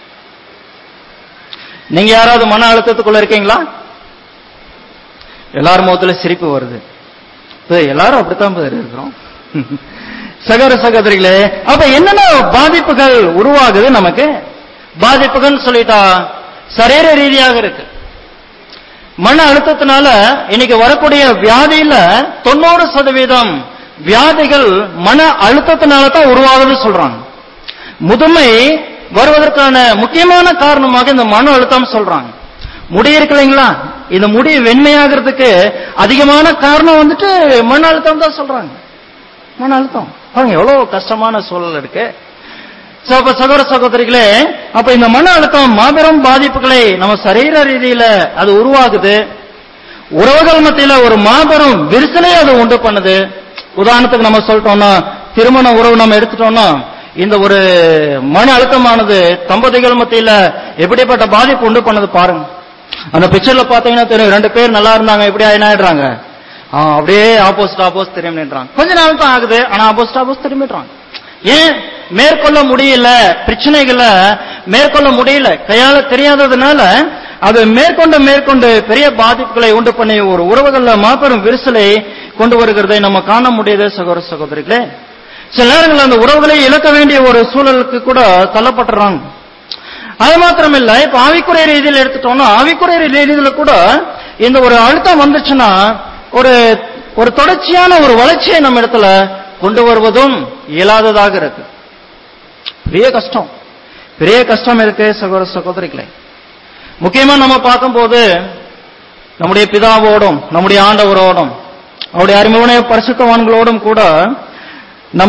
நீங்க யாராவது மன அழுத்தத்துக்குள்ள இருக்கீங்களா எல்லார் முகத்துல சிரிப்பு வருது இப்ப எல்லாரும் அப்படித்தான் பேர் இருக்கிறோம் சகோதர சகோதரிகளே அப்ப என்னென்ன பாதிப்புகள் உருவாகுது நமக்கு பாதிப்புகள் சொல்லிட்டா சரீர ரீதியாக இருக்கு மன அழுத்தத்தினால இன்னைக்கு வரக்கூடிய வியாதியில தொண்ணூறு சதவீதம் வியாதிகள் மன அழுத்தத்தினால தான் உருவாகுதுன்னு சொல்றாங்க முதுமை வருவதற்கான முக்கியமான காரணமாக இந்த மன அழுத்தம் சொல்றாங்க முடி இருக்கு இல்லைங்களா இந்த முடி வெண்மையாகிறதுக்கு அதிகமான காரணம் வந்துட்டு மன அழுத்தம் தான் சொல்றாங்க மன அழுத்தம் பாருங்க எவ்வளவு கஷ்டமான சூழல் இருக்கு So, அப்ப சகோதர சகோதரிகளே அப்ப இந்த மன அழுத்தம் மாபெரும் பாதிப்புகளை நம்ம சரீர ரீதியில அது உருவாகுது உறவுகள் மத்தியில ஒரு மாபெரும் விரிசலை அது உண்டு பண்ணுது உதாரணத்துக்கு நம்ம சொல்லிட்டோம்னா திருமண உறவு நம்ம எடுத்துட்டோம்னா இந்த ஒரு மன அழுத்தமானது தம்பதிகள் மத்தியில எப்படிப்பட்ட பாதிப்பு உண்டு பண்ணது பாருங்க அந்த பிக்சர்ல பாத்தீங்கன்னா தெரியும் ரெண்டு பேர் நல்லா இருந்தாங்க எப்படி என்ன ஆயிடுறாங்க ஆ, அப்படியே ஆப்போசிட் ஆப்போசிட் திரும்பிடுறாங்க கொஞ்ச நாள் தான் ஆகுது ஆனா ஆப்போசிட் ஆப்போசிட் திரும்பிடுறாங்க ஏன் மேற்கொள்ள முடியல பிரச்சனைகளை மேற்கொள்ள முடியல கையாள தெரியாததுனால அது மேற்கொண்டு மேற்கொண்டு பெரிய பாதிப்புகளை உண்டு பண்ணி ஒரு உறவுகள்ல மாபெரும் விரிசலை கொண்டு வருகிறதை நம்ம காண முடியுது சகோதர சகோதரிகளே சில நேரங்களில் அந்த உறவுகளை இழக்க வேண்டிய ஒரு சூழலுக்கு கூட தள்ளப்பட்டுறாங்க அது மாத்திரம் இல்ல இப்ப ஆவிக்குறை ரீதியில் எடுத்துட்டோம்னா ஆவிக்குறை ரீதியில கூட இந்த ஒரு அழுத்தம் வந்துச்சுன்னா ஒரு ஒரு தொடர்ச்சியான ஒரு வளர்ச்சியை நம்ம இடத்துல கொண்டு வருவதும் இயலாததாக இருக்கு பெரிய கஷ்டம் பெரிய கஷ்டம் இருக்கு சகோதர சகோதரிகளே முக்கியமா நம்ம பார்க்கும்போது நம்முடைய பிதாவோடும் நம்முடைய ஆண்டவரோடும் அவருடைய அருமையான பரிசுத்தவான்களோடும் கூட நம்ம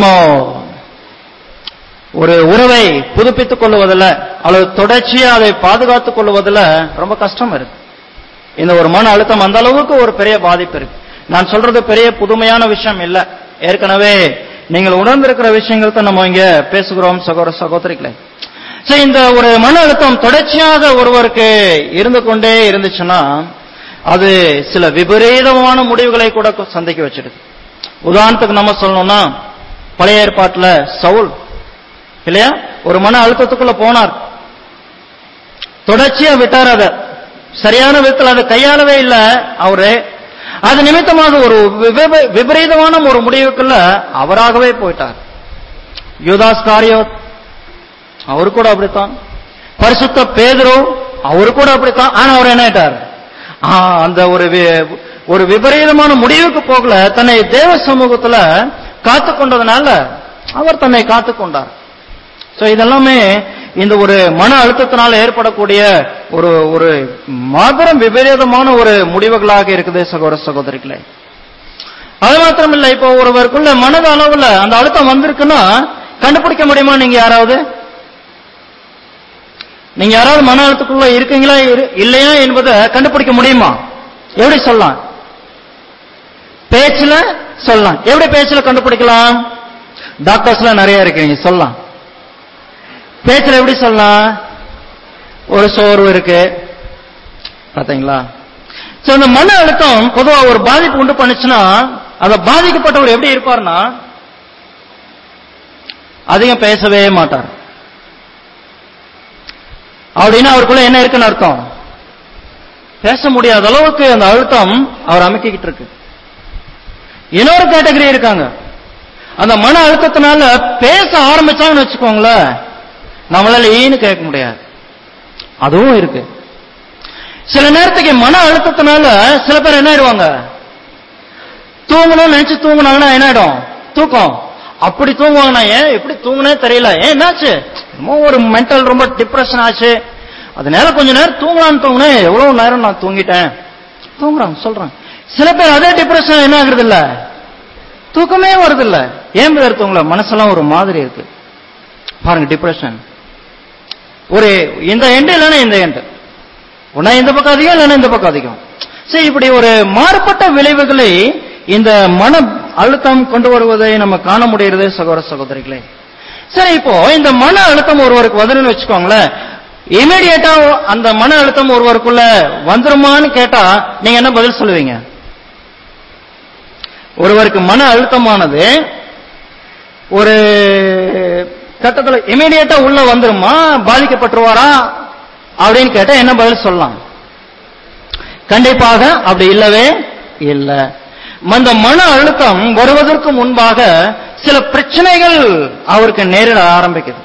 ஒரு உறவை புதுப்பித்துக் கொள்வதில் அல்லது தொடர்ச்சியா அதை பாதுகாத்துக் கொள்வதில் ரொம்ப கஷ்டம் இருக்கு இந்த ஒரு மன அழுத்தம் அந்த அளவுக்கு ஒரு பெரிய பாதிப்பு இருக்கு நான் சொல்றது பெரிய புதுமையான விஷயம் இல்ல ஏற்கனவே நீங்கள் உணர்ந்திருக்கிற விஷயங்கள் தான் நம்ம இங்க பேசுகிறோம் சகோதர சகோதரிகளே சரி இந்த ஒரு மன அழுத்தம் தொடர்ச்சியாக ஒருவருக்கு இருந்து கொண்டே இருந்துச்சுன்னா அது சில விபரீதமான முடிவுகளை கூட சந்திக்க வச்சிடுது உதாரணத்துக்கு நம்ம சொல்லணும்னா பழைய ஏற்பாட்டுல சவுல் இல்லையா ஒரு மன அழுத்தத்துக்குள்ள போனார் தொடர்ச்சியா விட்டார் அதை சரியான விதத்தில் அதை கையாளவே இல்லை அவரு அது நிமித்தமாக ஒரு விப- விபரீதமான ஒரு முடிவுக்குள்ள அவராகவே போயிட்டார் யூதாஸ் காரியோத் அவரு கூட அப்படித்தான் பரிசுத்த பேதுரு அவரு கூட அப்படித்தான் ஆனா அவர் என்ன ஆயிட்டார் ஆ, அந்த ஒரு வி- ஒரு விபரீதமான முடிவுக்கு போகல தன்னை தேவ சமூகத்துல காத்து கொண்டதுனால அவர் தன்னை காத்து கொண்டார் சோ இதெல்லாமே இந்த ஒரு மன அழுத்தத்தினால் ஏற்படக்கூடிய ஒரு ஒரு மாபெரும் விபரீதமான ஒரு முடிவுகளாக இருக்குது சகோதர சகோதரிகளே அது மாத்திரம் இல்ல இப்போ ஒருவருக்குள்ள மனது அளவுல அந்த அழுத்தம் வந்திருக்குன்னா கண்டுபிடிக்க முடியுமா நீங்க யாராவது நீங்க யாராவது மன அழுத்தத்துக்குள்ள இருக்கீங்களா இரு- இல்லையா என்பதை கண்டுபிடிக்க முடியுமா எப்படி சொல்லலாம் பேச்சுல சொல்லலாம் எப்படி பேச்சுல கண்டுபிடிக்கலாம் டாக்டர்ஸ்ல நிறைய இருக்கீங்க சொல்லலாம் பேச்சுல எப்படி சொல்லலாம் ஒரு சோர்வு இருக்கு பாத்தீங்களா சோ இந்த மன அழுத்தம் பொதுவா ஒரு பாதிப்பு உண்டு பண்ணுச்சுன்னா அத பாதிக்கப்பட்டவர் எப்படி இருப்பார்னா அதிகம் பேசவே மாட்டார் அப்படின்னா அவருக்குள்ள என்ன இருக்குன்னு அர்த்தம் பேச முடியாத அளவுக்கு அந்த அழுத்தம் அவர் அமைக்கிட்டு இருக்கு இன்னொரு கேட்டகரி இருக்காங்க அந்த மன அழுத்தத்தினால பேச ஆரம்பிச்சாங்கன்னு வச்சுக்கோங்களேன் நம்மளால ஈன்னு கேட்க முடியாது அதுவும் இருக்கு சில நேரத்துக்கு மன அழுத்தத்தினால சில பேர் என்ன ஆயிடுவாங்க தூங்கணும்னு நினைச்சு தூங்குனாங்கன்னா என்ன ஆயிடும் தூக்கம் அப்படி தூங்குவாங்க நான் ஏன் எப்படி தூங்குனே தெரியல ஏன் என்னாச்சு என்னமோ ஒரு மென்டல் ரொம்ப டிப்ரெஷன் ஆச்சு அதனால கொஞ்ச நேரம் தூங்கலாம்னு தூங்குனேன் எவ்வளவு நேரம் நான் தூங்கிட்டேன் தூங்குறாங்க சொல்றாங்க சில பேர் அதே டிப்ரெஷன் என்ன ஆகுறது இல்ல தூக்கமே வருது இல்ல ஏன் பேர் தூங்கல மனசெல்லாம் ஒரு மாதிரி இருக்கு பாருங்க டிப்ரெஷன் ஒரு இந்த எண்டு இல்லைன்னா இந்த எண்டு ஒன்னா இந்த பக்கம் அதிகம் இல்லைன்னா இந்த பக்கம் அதிகம் சரி இப்படி ஒரு மாறுபட்ட விளைவுகளை இந்த மன அழுத்தம் கொண்டு வருவதை நம்ம காண முடிகிறது சகோதர சகோதரிகளே சரி இப்போ இந்த மன அழுத்தம் ஒருவருக்கு வருதுன்னு வச்சுக்கோங்களேன் இமீடியட்டா அந்த மன அழுத்தம் ஒருவருக்குள்ள வந்துருமான்னு கேட்டா நீங்க என்ன பதில் சொல்லுவீங்க ஒருவருக்கு மன அழுத்தமானது ஒரு கட்டத்துல இமீடியட்டா உள்ள வந்துருமா பாதிக்கப்பட்டுருவாரா அப்படின்னு கேட்டா என்ன பதில் சொல்லலாம் கண்டிப்பாக அப்படி இல்லவே இல்ல அந்த மன அழுத்தம் வருவதற்கு முன்பாக சில பிரச்சனைகள் அவருக்கு நேரிட ஆரம்பிக்குது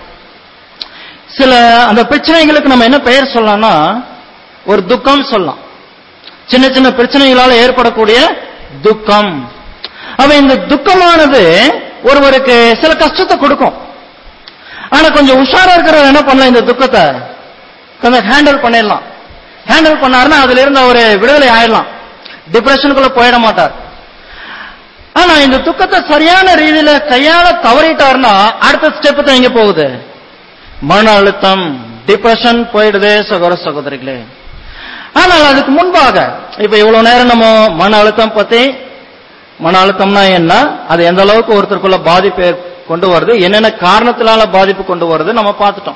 சில அந்த பிரச்சனைகளுக்கு நம்ம என்ன பெயர் சொல்லலாம்னா ஒரு துக்கம் சொல்லலாம் சின்ன சின்ன பிரச்சனைகளால ஏற்படக்கூடிய துக்கம் அவ இந்த துக்கமானது ஒருவருக்கு சில கஷ்டத்தை கொடுக்கும் ஆனா கொஞ்சம் உஷாரா இருக்கிறவர் என்ன பண்ணலாம் இந்த துக்கத்தை கொஞ்சம் ஹேண்டில் பண்ணிடலாம் ஹேண்டில் பண்ணாருன்னா அதுல இருந்து அவர் விடுதலை ஆயிடலாம் டிப்ரெஷனுக்குள்ள போயிட மாட்டார் ஆனா இந்த துக்கத்தை சரியான ரீதியில கையாள தவறிட்டாருன்னா அடுத்த ஸ்டெப் தான் எங்க போகுது மன அழுத்தம் டிப்ரெஷன் போயிடுது சகோதர சகோதரிகளே ஆனால் அதுக்கு முன்பாக இப்ப இவ்வளவு நேரம் நம்ம மன அழுத்தம் பத்தி மன அழுத்தம்னா என்ன அது எந்த அளவுக்கு ஒருத்தருக்குள்ள பாதிப்பு ஏற்- கொண்டு வருது என்னென்ன காரணத்தினால பாதிப்பு கொண்டு வருது நம்ம பார்த்துட்டோம்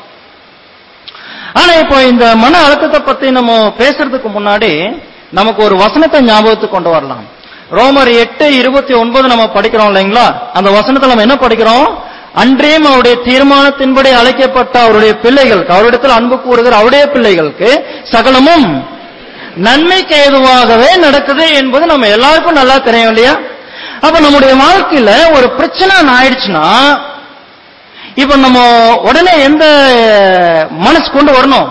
ஆனா இப்போ இந்த மன அழுத்தத்தை பத்தி நம்ம பேசுறதுக்கு முன்னாடி நமக்கு ஒரு வசனத்தை ஞாபகத்துக்கு கொண்டு வரலாம் ரோமர் எட்டு இருபத்தி ஒன்பது நம்ம படிக்கிறோம் இல்லைங்களா அந்த வசனத்தை நம்ம என்ன படிக்கிறோம் அன்றையும் அவருடைய தீர்மானத்தின்படி அழைக்கப்பட்ட அவருடைய பிள்ளைகளுக்கு அவரிடத்தில் அன்பு கூறுகிற அவருடைய பிள்ளைகளுக்கு சகலமும் நன்மைக்கு ஏதுவாகவே நடக்குது என்பது நம்ம எல்லாருக்கும் நல்லா தெரியும் இல்லையா அப்ப நம்முடைய வாழ்க்கையில ஒரு பிரச்சனை ஆயிடுச்சுன்னா இப்ப நம்ம உடனே எந்த மனசு கொண்டு வரணும்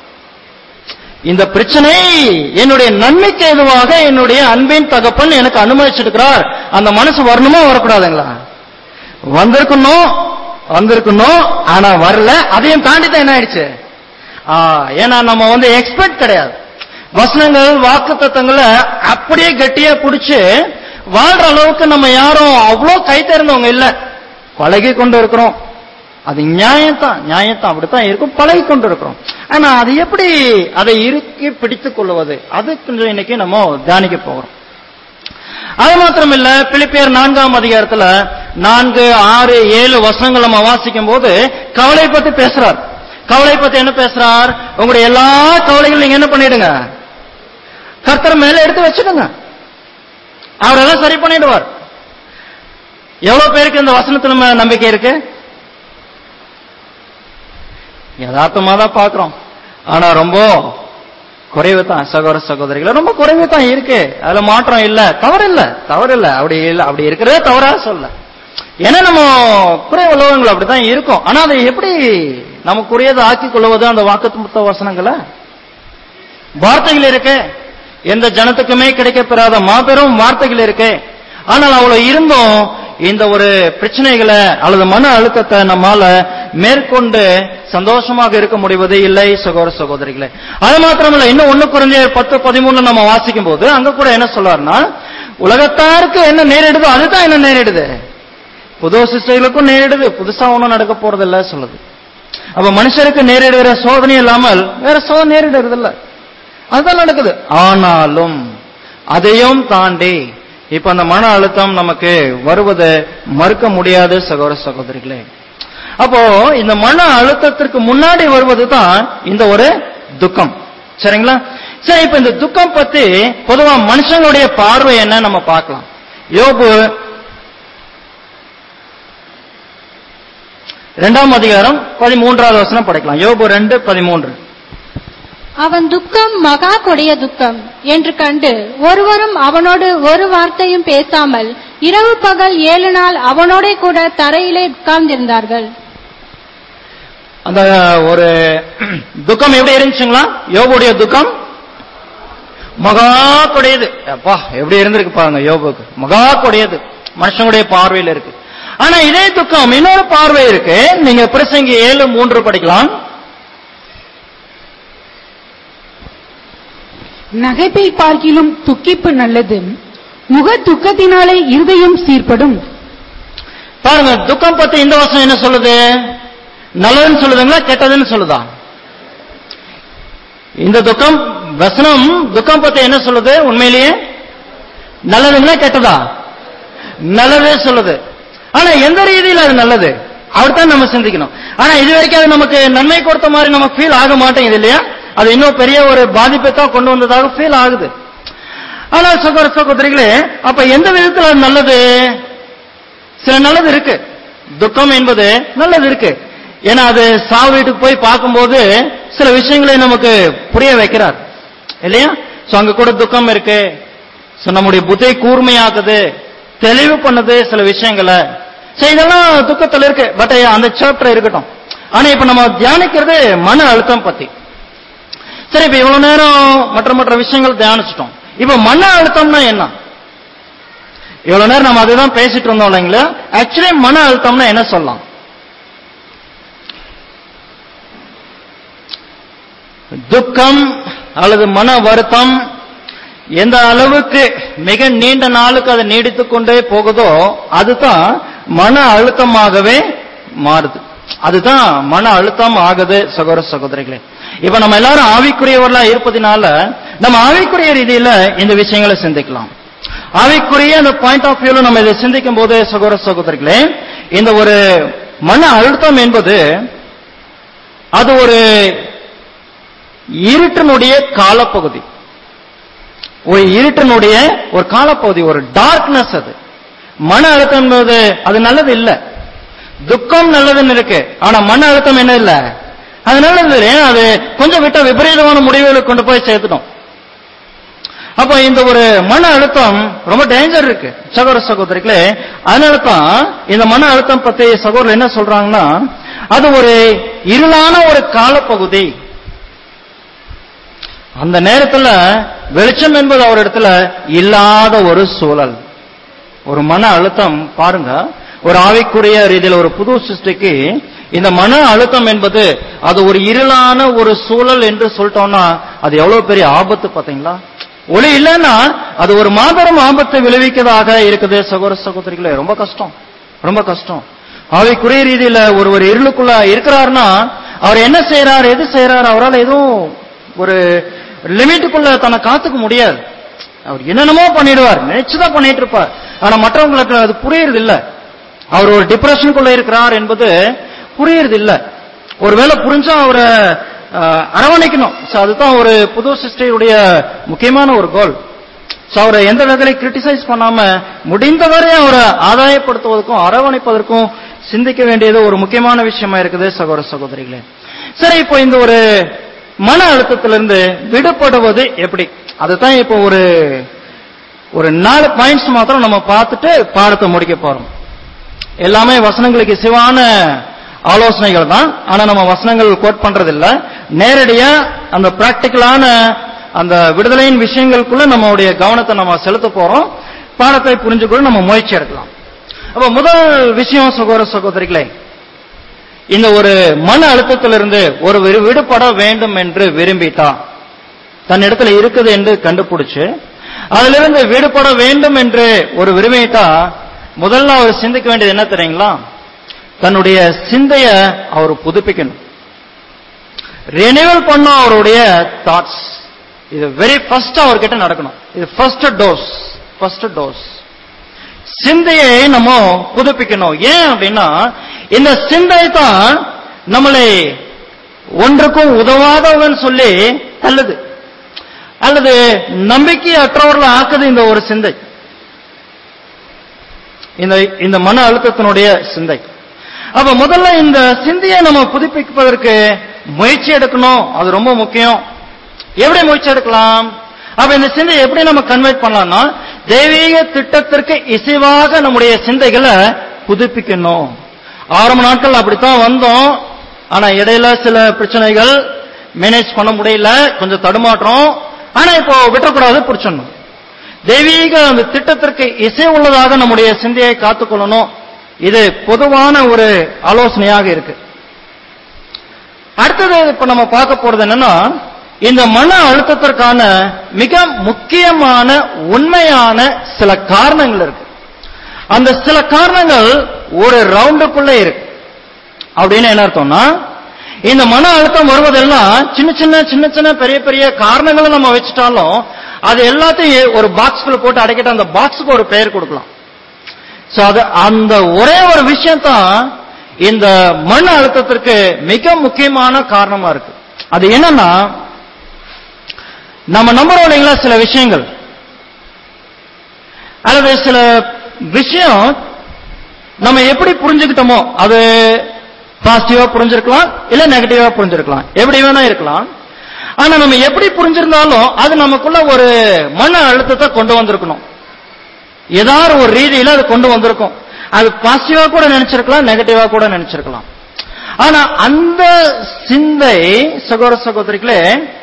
இந்த பிரச்சனை என்னுடைய நன்மைக்கு எதுவாக என்னுடைய அன்பின் தகப்பன் எனக்கு அனுமதிச்சிருக்கிறார் அந்த மனசு வரணுமா வரக்கூடாதுங்களா வந்திருக்கணும் வந்திருக்கணும் ஆனா வரல அதையும் தாண்டி தான் என்ன ஆயிடுச்சு ஆ, ஏன்னா நம்ம வந்து எக்ஸ்பர்ட் கிடையாது வசனங்கள் வாக்கு தத்தங்களை அப்படியே கட்டியா புடிச்சு வாழ்ற அளவுக்கு நம்ம யாரும் அவ்வளோ கை தேர்ந்தவங்க இல்ல பழகி கொண்டு இருக்கிறோம் அது நியாயம்தான் நியாயம்தான் அப்படித்தான் இருக்கும் பழகி கொண்டு இருக்கிறோம் ஆனா அது எப்படி அதை இறுக்கி பிடித்துக் கொள்வது அது கொஞ்சம் இன்னைக்கு நம்ம தியானிக்க போகிறோம் அது மாத்திரம் இல்ல பிலிப்பியர் நான்காம் அதிகாரத்துல நான்கு ஆறு ஏழு வசனங்கள் நம்ம வாசிக்கும் போது கவலை பத்தி பேசுறார் கவலை பத்தி என்ன பேசுறார் உங்களுடைய எல்லா கவலைகளும் நீங்க என்ன பண்ணிடுங்க கர்த்தர் மேல எடுத்து வச்சுடுங்க அவர் எல்லாம் சரி பண்ணிடுவார் எவ்வளவு பேருக்கு இந்த வசனத்துல மேல நம்பிக்கை இருக்கு யதார்த்தமா தான் பாக்குறோம் ஆனா ரொம்ப குறைவு தான் சகோதர சகோதரிகளை ரொம்ப குறைவு தான் இருக்கு அதுல மாற்றம் இல்ல தவறு இல்ல தவறு இல்ல அப்படி இல்ல அப்படி இருக்கிறதே தவறா சொல்ல ஏன்னா நம்ம குறை உலகங்கள் அப்படித்தான் இருக்கும் ஆனா அதை எப்படி நமக்குரியதை ஆக்கி கொள்வது அந்த வாக்குத்த வசனங்களை வார்த்தைகள் இருக்கு எந்த ஜனத்துக்குமே கிடைக்கப்பெறாத மாபெரும் வார்த்தைகள் இருக்கு ஆனால் அவ்வளவு இருந்தும் இந்த ஒரு பிரச்சனைகளை அல்லது மன அழுத்தத்தை நம்மால மேற்கொண்டு சந்தோஷமாக இருக்க முடிவது இல்லை சகோதர சகோதரிகளே அது மாத்திரமல்ல இன்னும் ஒண்ணு குறைஞ்ச பத்து பதிமூணு நம்ம வாசிக்கும் போது அங்க கூட என்ன சொல்றாருன்னா உலகத்தாருக்கு என்ன நேரிடுதோ அதுதான் என்ன நேரிடுது புது சிஸ்டர்களுக்கும் நேரிடுது புதுசா ஒண்ணும் நடக்க போறது இல்ல சொல்லுது அப்ப மனுஷருக்கு நேரிடுகிற சோதனை இல்லாமல் வேற சோதனை நேரிடுறது இல்ல அதுதான் நடக்குது ஆனாலும் அதையும் தாண்டி இப்ப அந்த மன அழுத்தம் நமக்கு வருவதை மறுக்க முடியாது சகோதர சகோதரிகளே அப்போ இந்த மன அழுத்தத்திற்கு முன்னாடி வருவது தான் இந்த ஒரு துக்கம் சரிங்களா சரி இப்ப இந்த துக்கம் பத்தி பொதுவா மனுஷங்களுடைய பார்வை என்ன நம்ம பார்க்கலாம் யோபு இரண்டாம் அதிகாரம் பதிமூன்றாவது வசனம் படிக்கலாம் யோபு ரெண்டு பதிமூன்று அவன் துக்கம் மகா கொடிய துக்கம் என்று கண்டு ஒருவரும் அவனோடு ஒரு வார்த்தையும் பேசாமல் இரவு பகல் ஏழு நாள் அவனோட கூட தரையிலே உட்கார்ந்திருந்தார்கள் அந்த ஒரு துக்கம் எப்படி இருந்துச்சுங்களா யோபுடைய துக்கம் மகா கொடையது அப்பா எப்படி இருந்திருக்கு பாருங்க யோபுக்கு மகா கொடையது மனுஷனுடைய பார்வையில் இருக்கு ஆனா இதே துக்கம் இன்னொரு பார்வை இருக்கு நீங்க பிரசங்கி ஏழு மூன்று படிக்கலாம் நகைப்பை பார்க்கிலும் துக்கிப்பு நல்லது முக துக்கத்தினாலே இருதயம் சீர்படும் பாருங்க துக்கம் பத்தி இந்த வசனம் என்ன சொல்லுது நல்லதுன்னு சொல்லுதுங்களா கெட்டதுன்னு சொல்லுதா இந்த துக்கம் வசனம் துக்கம் பத்தி என்ன சொல்லுது உண்மையிலேயே நல்லதுங்களா கெட்டதா நல்லதே சொல்லுது ஆனா எந்த ரீதியில் அது நல்லது அப்படித்தான் நம்ம சிந்திக்கணும் ஆனா இது வரைக்கும் அது நமக்கு நன்மை கொடுத்த மாதிரி நமக்கு ஃபீல் ஆக மாட்டேங்குது இல்லையா அது இன்னும் பெரிய ஒரு பாதிப்பை தான் கொண்டு வந்ததாக ஃபீல் ஆகுது ஆனால் சகோதர சகோதரிகளே அப்ப எந்த விதத்தில் அது நல்லது சில நல்லது இருக்கு துக்கம் என்பது நல்லது இருக்கு ஏன்னா அது சாவு வீட்டுக்கு போய் பார்க்கும்போது சில விஷயங்களை நமக்கு புரிய வைக்கிறார் இல்லையா சோ அங்க கூட துக்கம் இருக்கு சோ நம்முடைய புத்தியை கூர்மையாக்குது தெளிவு பண்ணுது சில விஷயங்களை சரி இதெல்லாம் துக்கத்துல இருக்கு பட் அந்த சாப்டர் இருக்கட்டும் ஆனா இப்ப நம்ம தியானிக்கிறது மன அழுத்தம் பத்தி சரி இப்ப இவ்வளவு நேரம் மற்ற மற்ற விஷயங்கள் தியானிச்சிட்டோம் இப்ப மன அழுத்தம்னா என்ன இவ்வளவு நேரம் நம்ம அதுதான் பேசிட்டு இருந்தோம் இல்லைங்களா ஆக்சுவலி மன அழுத்தம்னா என்ன சொல்லலாம் துக்கம் அல்லது மன வருத்தம் எந்த அளவுக்கு மிக நீண்ட நாளுக்கு அது நீடித்துக் கொண்டே போகுதோ அதுதான் மன அழுத்தமாகவே மாறுது அதுதான் மன அழுத்தம் ஆகுது சகோதர சகோதரிகளே இப்ப நம்ம எல்லாரும் ஆவிக்குரியவர்களா இருப்பதனால நம்ம ஆவிக்குரிய ரீதியில இந்த விஷயங்களை சிந்திக்கலாம் ஆவிக்குரிய அந்த பாயிண்ட் ஆஃப் வியூல நம்ம இதை சிந்திக்கும் போது சகோதர சகோதரிகளே இந்த ஒரு மன அழுத்தம் என்பது அது ஒரு இருட்டினுடைய காலப்பகுதி ஒரு இருட்டினுடைய ஒரு காலப்பகுதி ஒரு டார்க்னஸ் அது மன அழுத்தம் என்பது அது நல்லது இல்ல துக்கம் நல்லதுன்னு இருக்கு ஆனா மன அழுத்தம் என்ன இல்ல அது நல்லது இல்லை ஏன்னா அது கொஞ்சம் விட்ட விபரீதமான முடிவுகளை கொண்டு போய் சேர்த்துட்டோம் அப்ப இந்த ஒரு மன அழுத்தம் ரொம்ப டேஞ்சர் இருக்கு சகோதர சகோதரிகளே அதனால தான் இந்த மன அழுத்தம் பத்தி சகோதரர் என்ன சொல்றாங்கன்னா அது ஒரு இருளான ஒரு காலப்பகுதி அந்த நேரத்துல வெளிச்சம் என்பது அவர் இடத்துல இல்லாத ஒரு சூழல் ஒரு மன அழுத்தம் பாருங்க ஒரு ஆவிக்குரிய ரீதியில் ஒரு புது சிருஷ்டிக்கு இந்த மன அழுத்தம் என்பது அது ஒரு இருளான ஒரு சூழல் என்று சொல்லிட்டோம்னா அது எவ்வளவு பெரிய ஆபத்து பாத்தீங்களா ஒளி இல்லைன்னா அது ஒரு மாபெரும் ஆபத்தை விளைவிக்கதாக இருக்குது சகோதர சகோதரிகளே ரொம்ப கஷ்டம் ரொம்ப கஷ்டம் ஆவிக்குரிய ரீதியில ஒருவர் இருளுக்குள்ள இருக்கிறாருன்னா அவர் என்ன செய்யறார் எது செய்யறார் அவரால் எதுவும் ஒரு லிமிட்டுக்குள்ள தன்னை காத்துக்க முடியாது அவர் என்னென்னமோ பண்ணிடுவார் நினைச்சுதான் பண்ணிட்டு இருப்பார் ஆனா மற்றவங்களுக்கு அது புரியறது இல்ல அவர் ஒரு டிப்ரெஷனுக்குள்ள இருக்கிறார் என்பது புரியறது இல்ல ஒருவேளை புரிஞ்சா அவரை அஹ், அரவணைக்கணும் So அதுதான் ஒரு புது சிஸ்டருடைய முக்கியமான ஒரு கோல் சோ அவரை எந்த விதத்திலையும் கிரிட்டிசைஸ் பண்ணாம முடிந்தவரை அவரை ஆதாயப்படுத்துவதற்கும் அரவணைப்பதற்கும் சிந்திக்க வேண்டியது ஒரு முக்கியமான விஷயமா இருக்குது சகோதர சகோதரிகளே சரி இப்போ இந்த ஒரு மன அழுத்தத்திலிருந்து விடுபடுவது எப்படி அதுதான் இப்போ ஒரு ஒரு நாலு பாயிண்ட்ஸ் மாத்திரம் நம்ம பார்த்துட்டு பாடத்தை முடிக்க போறோம் எல்லாமே வசனங்களுக்கு சிவான ஆலோசனைகள் தான் ஆனா நம்ம வசனங்கள் கோட் பண்றது இல்ல நேரடியா அந்த பிராக்டிக்கலான அந்த விடுதலையின் விஷயங்களுக்குள்ள நம்மளுடைய கவனத்தை நம்ம செலுத்த போறோம் பாடத்தை புரிஞ்சுக்கொள்ள நம்ம முயற்சி எடுக்கலாம் அப்ப முதல் விஷயம் சகோதர சகோதரிகளே இந்த ஒரு மன அழுத்தத்திலிருந்து ஒரு விடு- விடுபட வேண்டும் என்று விரும்பிட்டா தன் இடத்துல இருக்குது என்று கண்டுபிடிச்சு அதிலிருந்து விடுபட வேண்டும் என்று ஒரு விரும்பிட்டா முதல்ல அவர் சிந்திக்க வேண்டியது என்ன தெரியுங்களா தன்னுடைய சிந்தைய அவர் புதுப்பிக்கணும் ரெனிவல் பண்ணும் அவருடைய தாட்ஸ் இது வெரி ஃபர்ஸ்ட் அவர்கிட்ட நடக்கணும் இது ஃபர்ஸ்ட் டோஸ் ஃபர்ஸ்ட் டோஸ் சிந்தையை நம்ம புதுப்பிக்கணும் ஏன் அப்படின்னா இந்த சிந்தை தான் நம்மளை ஒன்றுக்கும் உதவாதவன் சொல்லி அல்லது அல்லது நம்பிக்கை அற்றவர்கள் ஆக்குது இந்த ஒரு சிந்தை இந்த இந்த மன அழுத்தத்தினுடைய சிந்தை அப்ப முதல்ல இந்த சிந்தையை நம்ம புதுப்பிப்பதற்கு முயற்சி எடுக்கணும் அது ரொம்ப முக்கியம் எப்படி முயற்சி எடுக்கலாம் அப்ப இந்த சிந்தையை எப்படி நம்ம கன்வெர்ட் பண்ணலாம்னா தெய்வீக திட்டத்திற்கு இசைவாக நம்முடைய சிந்தைகளை புதுப்பிக்கணும் ஆரம்ப நாட்கள் அப்படித்தான் வந்தோம் ஆனா இடையில சில பிரச்சனைகள் மேனேஜ் பண்ண முடியல கொஞ்சம் தடுமாற்றம் ஆனா இப்போ விட்டுறக்கூடாது பிடிச்சிடணும் தெய்வீக அந்த திட்டத்திற்கு இசை உள்ளதாக நம்முடைய சிந்தையை காத்துக்கொள்ளணும் இது பொதுவான ஒரு ஆலோசனையாக இருக்கு அடுத்தது இப்ப நம்ம பார்க்க போறது என்னன்னா இந்த மன அழுத்தத்திற்கான மிக முக்கியமான உண்மையான சில காரணங்கள் இருக்கு அந்த சில காரணங்கள் ஒரு ரவுண்டுக்குள்ள இருக்கு அப்படின்னு என்ன அர்த்தம்னா இந்த மன அழுத்தம் வருவதெல்லாம் சின்ன சின்ன சின்ன சின்ன பெரிய பெரிய காரணங்களை நம்ம வச்சுட்டாலும் அது எல்லாத்தையும் ஒரு பாக்ஸ்குள்ள போட்டு அடைக்கிட்டு அந்த பாக்ஸுக்கு ஒரு பெயர் கொடுக்கலாம் சோ அது அந்த ஒரே ஒரு விஷயம் தான் இந்த மன அழுத்தத்திற்கு மிக முக்கியமான காரணமா இருக்கு அது என்னன்னா நம்ம நம்புறோம் இல்லைங்களா சில விஷயங்கள் அல்லது சில விஷயம் நம்ம எப்படி புரிஞ்சுக்கிட்டோமோ அது பாசிட்டிவா புரிஞ்சிருக்கலாம் இல்ல நெகட்டிவா புரிஞ்சிருக்கலாம் எப்படி வேணா இருக்கலாம் ஆனா நம்ம எப்படி புரிஞ்சிருந்தாலும் அது நமக்குள்ள ஒரு மன அழுத்தத்தை கொண்டு வந்திருக்கணும் ஏதாவது ஒரு ரீதியில அது கொண்டு வந்திருக்கும் அது பாசிட்டிவா கூட நினைச்சிருக்கலாம் நெகட்டிவா கூட நினைச்சிருக்கலாம் ஆனா அந்த சிந்தை சகோதர சகோதரிகளே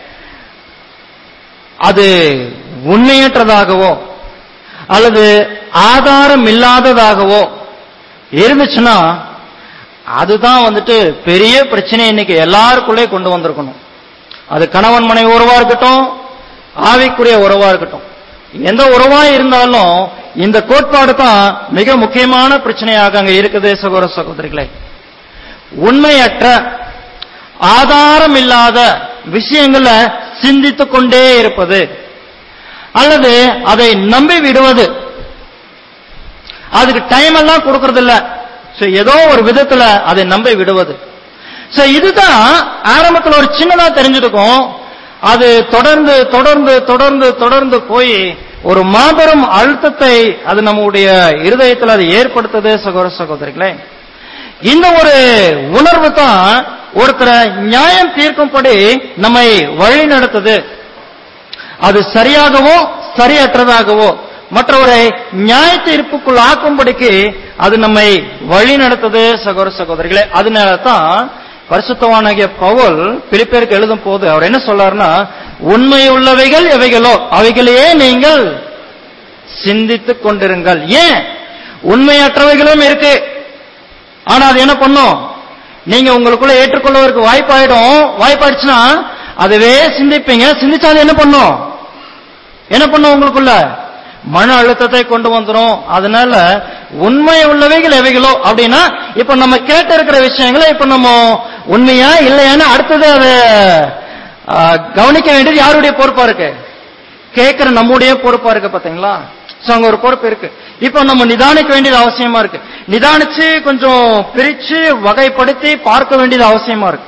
அது உண்மையற்றதாகவோ அல்லது ஆதாரம் இல்லாததாகவோ இருந்துச்சுன்னா அதுதான் வந்துட்டு பெரிய பிரச்சனை இன்னைக்கு எல்லாருக்குள்ளே கொண்டு வந்திருக்கணும் அது கணவன் மனைவி உறவா இருக்கட்டும் ஆவிக்குரிய உறவா இருக்கட்டும் எந்த உறவா இருந்தாலும் இந்த கோட்பாடு தான் மிக முக்கியமான பிரச்சனையாக அங்க இருக்குது சகோதர சகோதரிகளே உண்மையற்ற ஆதாரம் இல்லாத விஷயங்களை சிந்தித்துக் கொண்டே இருப்பது அல்லது அதை நம்பி விடுவது அதுக்கு டைம் எல்லாம் கொடுக்கறது இல்ல சோ ஏதோ ஒரு விதத்துல அதை நம்பி விடுவது சோ இதுதான் ஆரம்பத்துல ஒரு சின்னதா தெரிஞ்சிருக்கும் அது தொடர்ந்து தொடர்ந்து தொடர்ந்து தொடர்ந்து போய் ஒரு மாபெரும் அழுத்தத்தை அது நம்முடைய இருதயத்தில் அது ஏற்படுத்துது சகோதர சகோதரிகளே இந்த ஒரு உணர்வு தான் ஒருத்தரை நியாயம் தீர்க்கும்படி நம்மை வழி நடத்துது அது சரியாகவோ சரியற்றதாகவோ மற்றவரை நியாய தீர்ப்புக்குள் ஆக்கும்படிக்கு அது நம்மை வழி நடத்துது சகோதர சகோதரிகளே அதனால தான் பரிசுத்தவானாகிய பவுல் பிலிப்பேருக்கு எழுதும் போது அவர் என்ன சொல்றாருன்னா உண்மை உள்ளவைகள் எவைகளோ அவைகளையே நீங்கள் சிந்தித்துக் கொண்டிருங்கள் ஏன் உண்மையற்றவைகளும் இருக்கு ஆனா அது என்ன பண்ணும் நீங்க உங்களுக்குள்ள ஏற்றுக்கொள்வதற்கு வாய்ப்பாயிடும் வாய்ப்பாயிடுச்சுன்னா அதுவே சிந்திப்பீங்க சிந்திச்சா அது என்ன பண்ணும் என்ன பண்ணும் உங்களுக்குள்ள மன அழுத்தத்தை கொண்டு வந்துரும் அதனால உண்மை உள்ளவைகள் எவைகளோ அப்படின்னா இப்ப நம்ம கேட்டு இருக்கிற விஷயங்களை இப்ப நம்ம உண்மையா இல்லையான்னு அடுத்தது அதை ஆ, கவனிக்க வேண்டியது யாருடைய பொறுப்பா இருக்கு கேட்கிற நம்முடைய பொறுப்பா இருக்கு பாத்தீங்களா சோ அங்க ஒரு பொறுப்பு இருக்கு இப்ப நம்ம நிதானிக்க வேண்டியது அவசியமா இருக்கு நிதானிச்சு கொஞ்சம் பிரிச்சு வகைப்படுத்தி பார்க்க வேண்டியது அவசியமா இருக்கு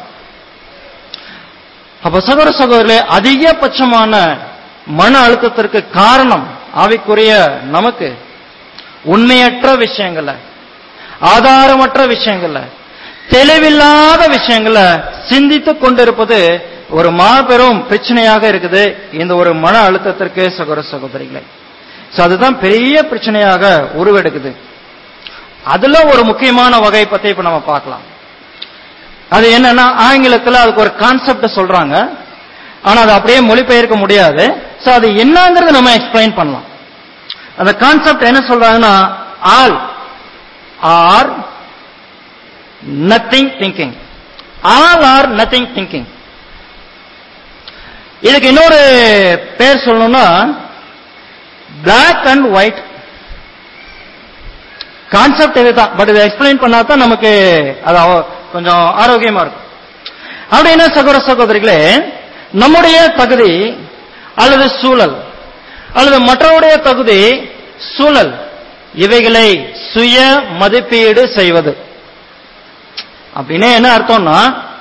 அப்ப சகோதர சகோதரர்களே அதிகபட்சமான மன அழுத்தத்திற்கு காரணம் ஆவிக்குரிய நமக்கு உண்மையற்ற விஷயங்கள ஆதாரமற்ற விஷயங்கள தெளிவில்லாத விஷயங்களை சிந்தித்துக் கொண்டிருப்பது ஒரு மாபெரும் பிரச்சனையாக இருக்குது இந்த ஒரு மன அழுத்தத்திற்கு சகோதர சகோதரிகளே So அதுதான் பெரிய பிரச்சனையாக உருவெடுக்குது அதுல ஒரு முக்கியமான வகை பத்தி இப்ப நம்ம பார்க்கலாம் அது என்னன்னா ஆங்கிலத்துல அதுக்கு ஒரு கான்செப்ட் சொல்றாங்க ஆனா அது அப்படியே மொழிபெயர்க்க முடியாது சோ அது என்னங்கிறது நம்ம எக்ஸ்பிளைன் பண்ணலாம் அந்த கான்செப்ட் என்ன சொல்றாங்கன்னா all are nothing thinking all are nothing thinking இதுக்கு இன்னொரு பேர் சொல்லணும்னா பிளாக் அண்ட் ஒயிட் கான்செப்ட் இதுதான் பட் இதை எக்ஸ்பிளைன் பண்ணா தான் நமக்கு அது அவ- கொஞ்சம் ஆரோக்கியமா இருக்கும் அப்படின்னா சகோதர சகோதரிகளே நம்முடைய தகுதி அல்லது சூழல் அல்லது மற்றவருடைய தகுதி சூழல் இவைகளை சுய மதிப்பீடு செய்வது அப்படின்னு என்ன அர்த்தம்னா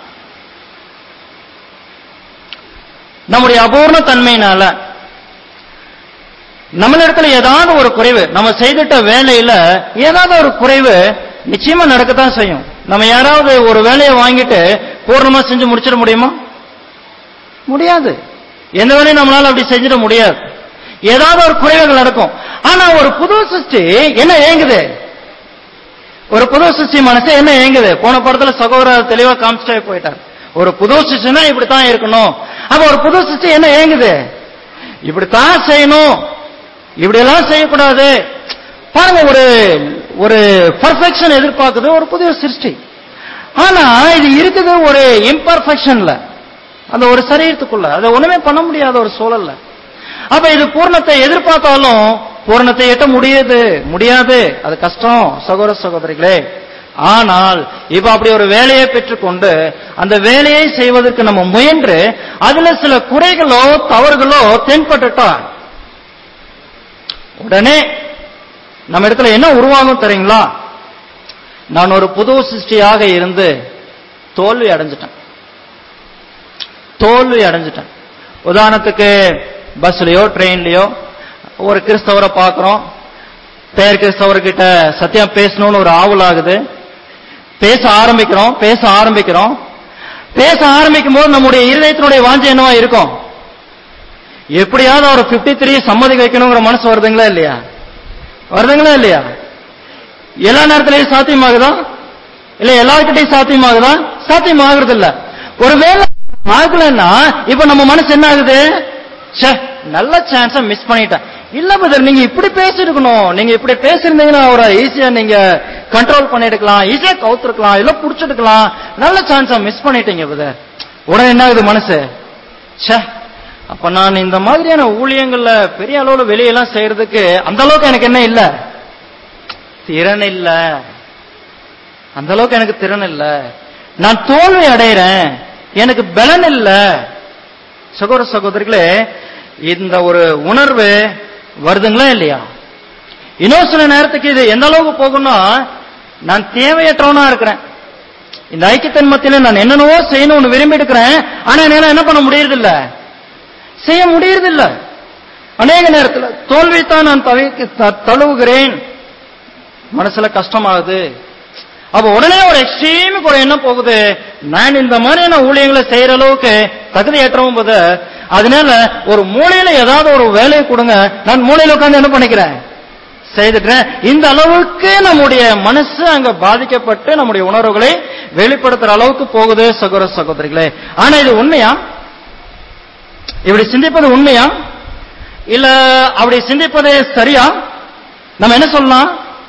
நம்முடைய அபூர்ண தன்மையினால நம்மளிடத்துல ஏதாவது ஒரு குறைவு நம்ம செய்துட்ட வேலையில ஏதாவது ஒரு குறைவு நிச்சயமா நடக்கத்தான் செய்யும் நம்ம யாராவது ஒரு வேலையை வாங்கிட்டு பூர்ணமா செஞ்சு முடிச்சிட முடியுமா முடியாது எந்த வேலையும் நம்மளால அப்படி செஞ்சிட முடியாது ஏதாவது ஒரு குறைவுகள் நடக்கும் ஆனா ஒரு புது சிருஷ்டி என்ன ஏங்குது ஒரு புது சிருஷ்டி மனசு என்ன ஏங்குது போன படத்துல சகோதரர் தெளிவா காமிச்சிட்டே போயிட்டார் ஒரு புது சிருஷ்டினா இப்படித்தான் இருக்கணும் அப்ப ஒரு புது சிருஷ்டி என்ன ஏங்குது இப்படித்தான் செய்யணும் இப்படி எல்லாம் செய்யக்கூடாது பாருங்க ஒரு ஒரு பர்ஃபெக்ஷன் எதிர்பார்க்குது ஒரு புதிய சிருஷ்டி ஆனா இது இருக்குது ஒரு இம்பர்ஃபெக்ஷன்ல அந்த ஒரு சரீரத்துக்குள்ள அதை ஒண்ணுமே பண்ண முடியாத ஒரு சூழல்ல அப்ப இது பூர்ணத்தை எதிர்பார்த்தாலும் பூர்ணத்தை எட்ட முடியாது முடியாது அது கஷ்டம் சகோதர சகோதரிகளே ஆனால் இப்ப அப்படி ஒரு வேலையை பெற்றுக்கொண்டு அந்த வேலையை செய்வதற்கு நம்ம முயன்று அதுல சில குறைகளோ தவறுகளோ தென்பட்டுட்டா உடனே நம்ம இடத்துல என்ன உருவாகும் தெரியுங்களா நான் ஒரு புது சிருஷ்டியாக இருந்து தோல்வி அடைஞ்சிட்டேன் தோல்வி அடைஞ்சிட்டேன் உதாரணத்துக்கு பஸ்லயோ ட்ரெயின்லயோ ஒரு கிறிஸ்தவரை பார்க்கிறோம் பேர் கிறிஸ்தவர்கிட்ட சத்தியம் பேசணும்னு ஒரு ஆவல் ஆகுது பேச ஆரம்பிக்கிறோம் பேச ஆரம்பிக்கிறோம் பேச ஆரம்பிக்கும் போது நம்முடைய இருதயத்தினுடைய வாஞ்சை என்னவா இருக்கும் எப்படியாவது ஒரு 53 த்ரீ சம்மதிக்க வைக்கணுங்கிற மனசு வருதுங்களா இல்லையா வருதுங்களா இல்லையா எல்லா நேரத்திலையும் சாத்தியமாகுதா இல்ல எல்லார்கிட்டையும் சாத்தியமாகுதா சாத்தியம் ஆகுறது இல்ல ஒருவேளை ஆகலன்னா இப்ப நம்ம மனசு என்ன ஆகுது ச்சே நல்ல சான்ஸ மிஸ் பண்ணிட்டேன் இல்ல பதர் நீங்க இப்படி பேசிருக்கணும் நீங்க இப்படி பேசிருந்தீங்கன்னா அவரை ஈஸியா நீங்க கண்ட்ரோல் பண்ணிருக்கலாம் ஈஸியா கவுத்துருக்கலாம் இல்ல புடிச்சிருக்கலாம் நல்ல சான்ஸ மிஸ் பண்ணிட்டீங்க பதர் உடனே என்ன ஆகுது மனசு ச்சே அப்ப நான் இந்த மாதிரியான ஊழியங்கள்ல பெரிய அளவுல வெளியெல்லாம் செய்யறதுக்கு அந்த அளவுக்கு எனக்கு என்ன இல்ல திறன் இல்ல அந்த அளவுக்கு எனக்கு திறன் இல்ல நான் தோல்வி அடைகிறேன் எனக்கு பலன் இல்ல சகோதர சகோதரிகளே இந்த ஒரு உணர்வு வருதுங்களா இல்லையா இன்னும் சில நேரத்துக்கு இது எந்த அளவுக்கு போகும்னா நான் தேவையற்றவனா இருக்கிறேன் இந்த ஐக்கியத்தின் மத்தியில நான் என்னென்னவோ செய்யணும்னு விரும்பி இருக்கிறேன் ஆனா என்னால என்ன பண்ண முடியறதில்ல செய்ய முடியறதில்ல அநேக நேரத்துல தோல்வித்தான் நான் தவி- த- தழுவுகிறேன் மனசுல கஷ்டமாகுது அப்ப உடனே ஒரு எக்ஸ்ட்ரீமுக்கு ஒரு என்ன போகுது நான் இந்த மாதிரியான ஊழியங்களை செய்யற அளவுக்கு தகுதியற்றவும் போது அதனால ஒரு மூலையில ஏதாவது ஒரு வேலையை கொடுங்க நான் மூலையில உட்கார்ந்து என்ன பண்ணிக்கிறேன் செய்துட்டேன் இந்த அளவுக்கு நம்முடைய மனசு அங்க பாதிக்கப்பட்டு நம்முடைய உணர்வுகளை வெளிப்படுத்துற அளவுக்கு போகுது சகோதர சகோதரிகளே ஆனா இது உண்மையா இப்படி சிந்திப்பது உண்மையா இல்ல அப்படி சிந்திப்பது சரியா நம்ம என்ன சொல்லலாம்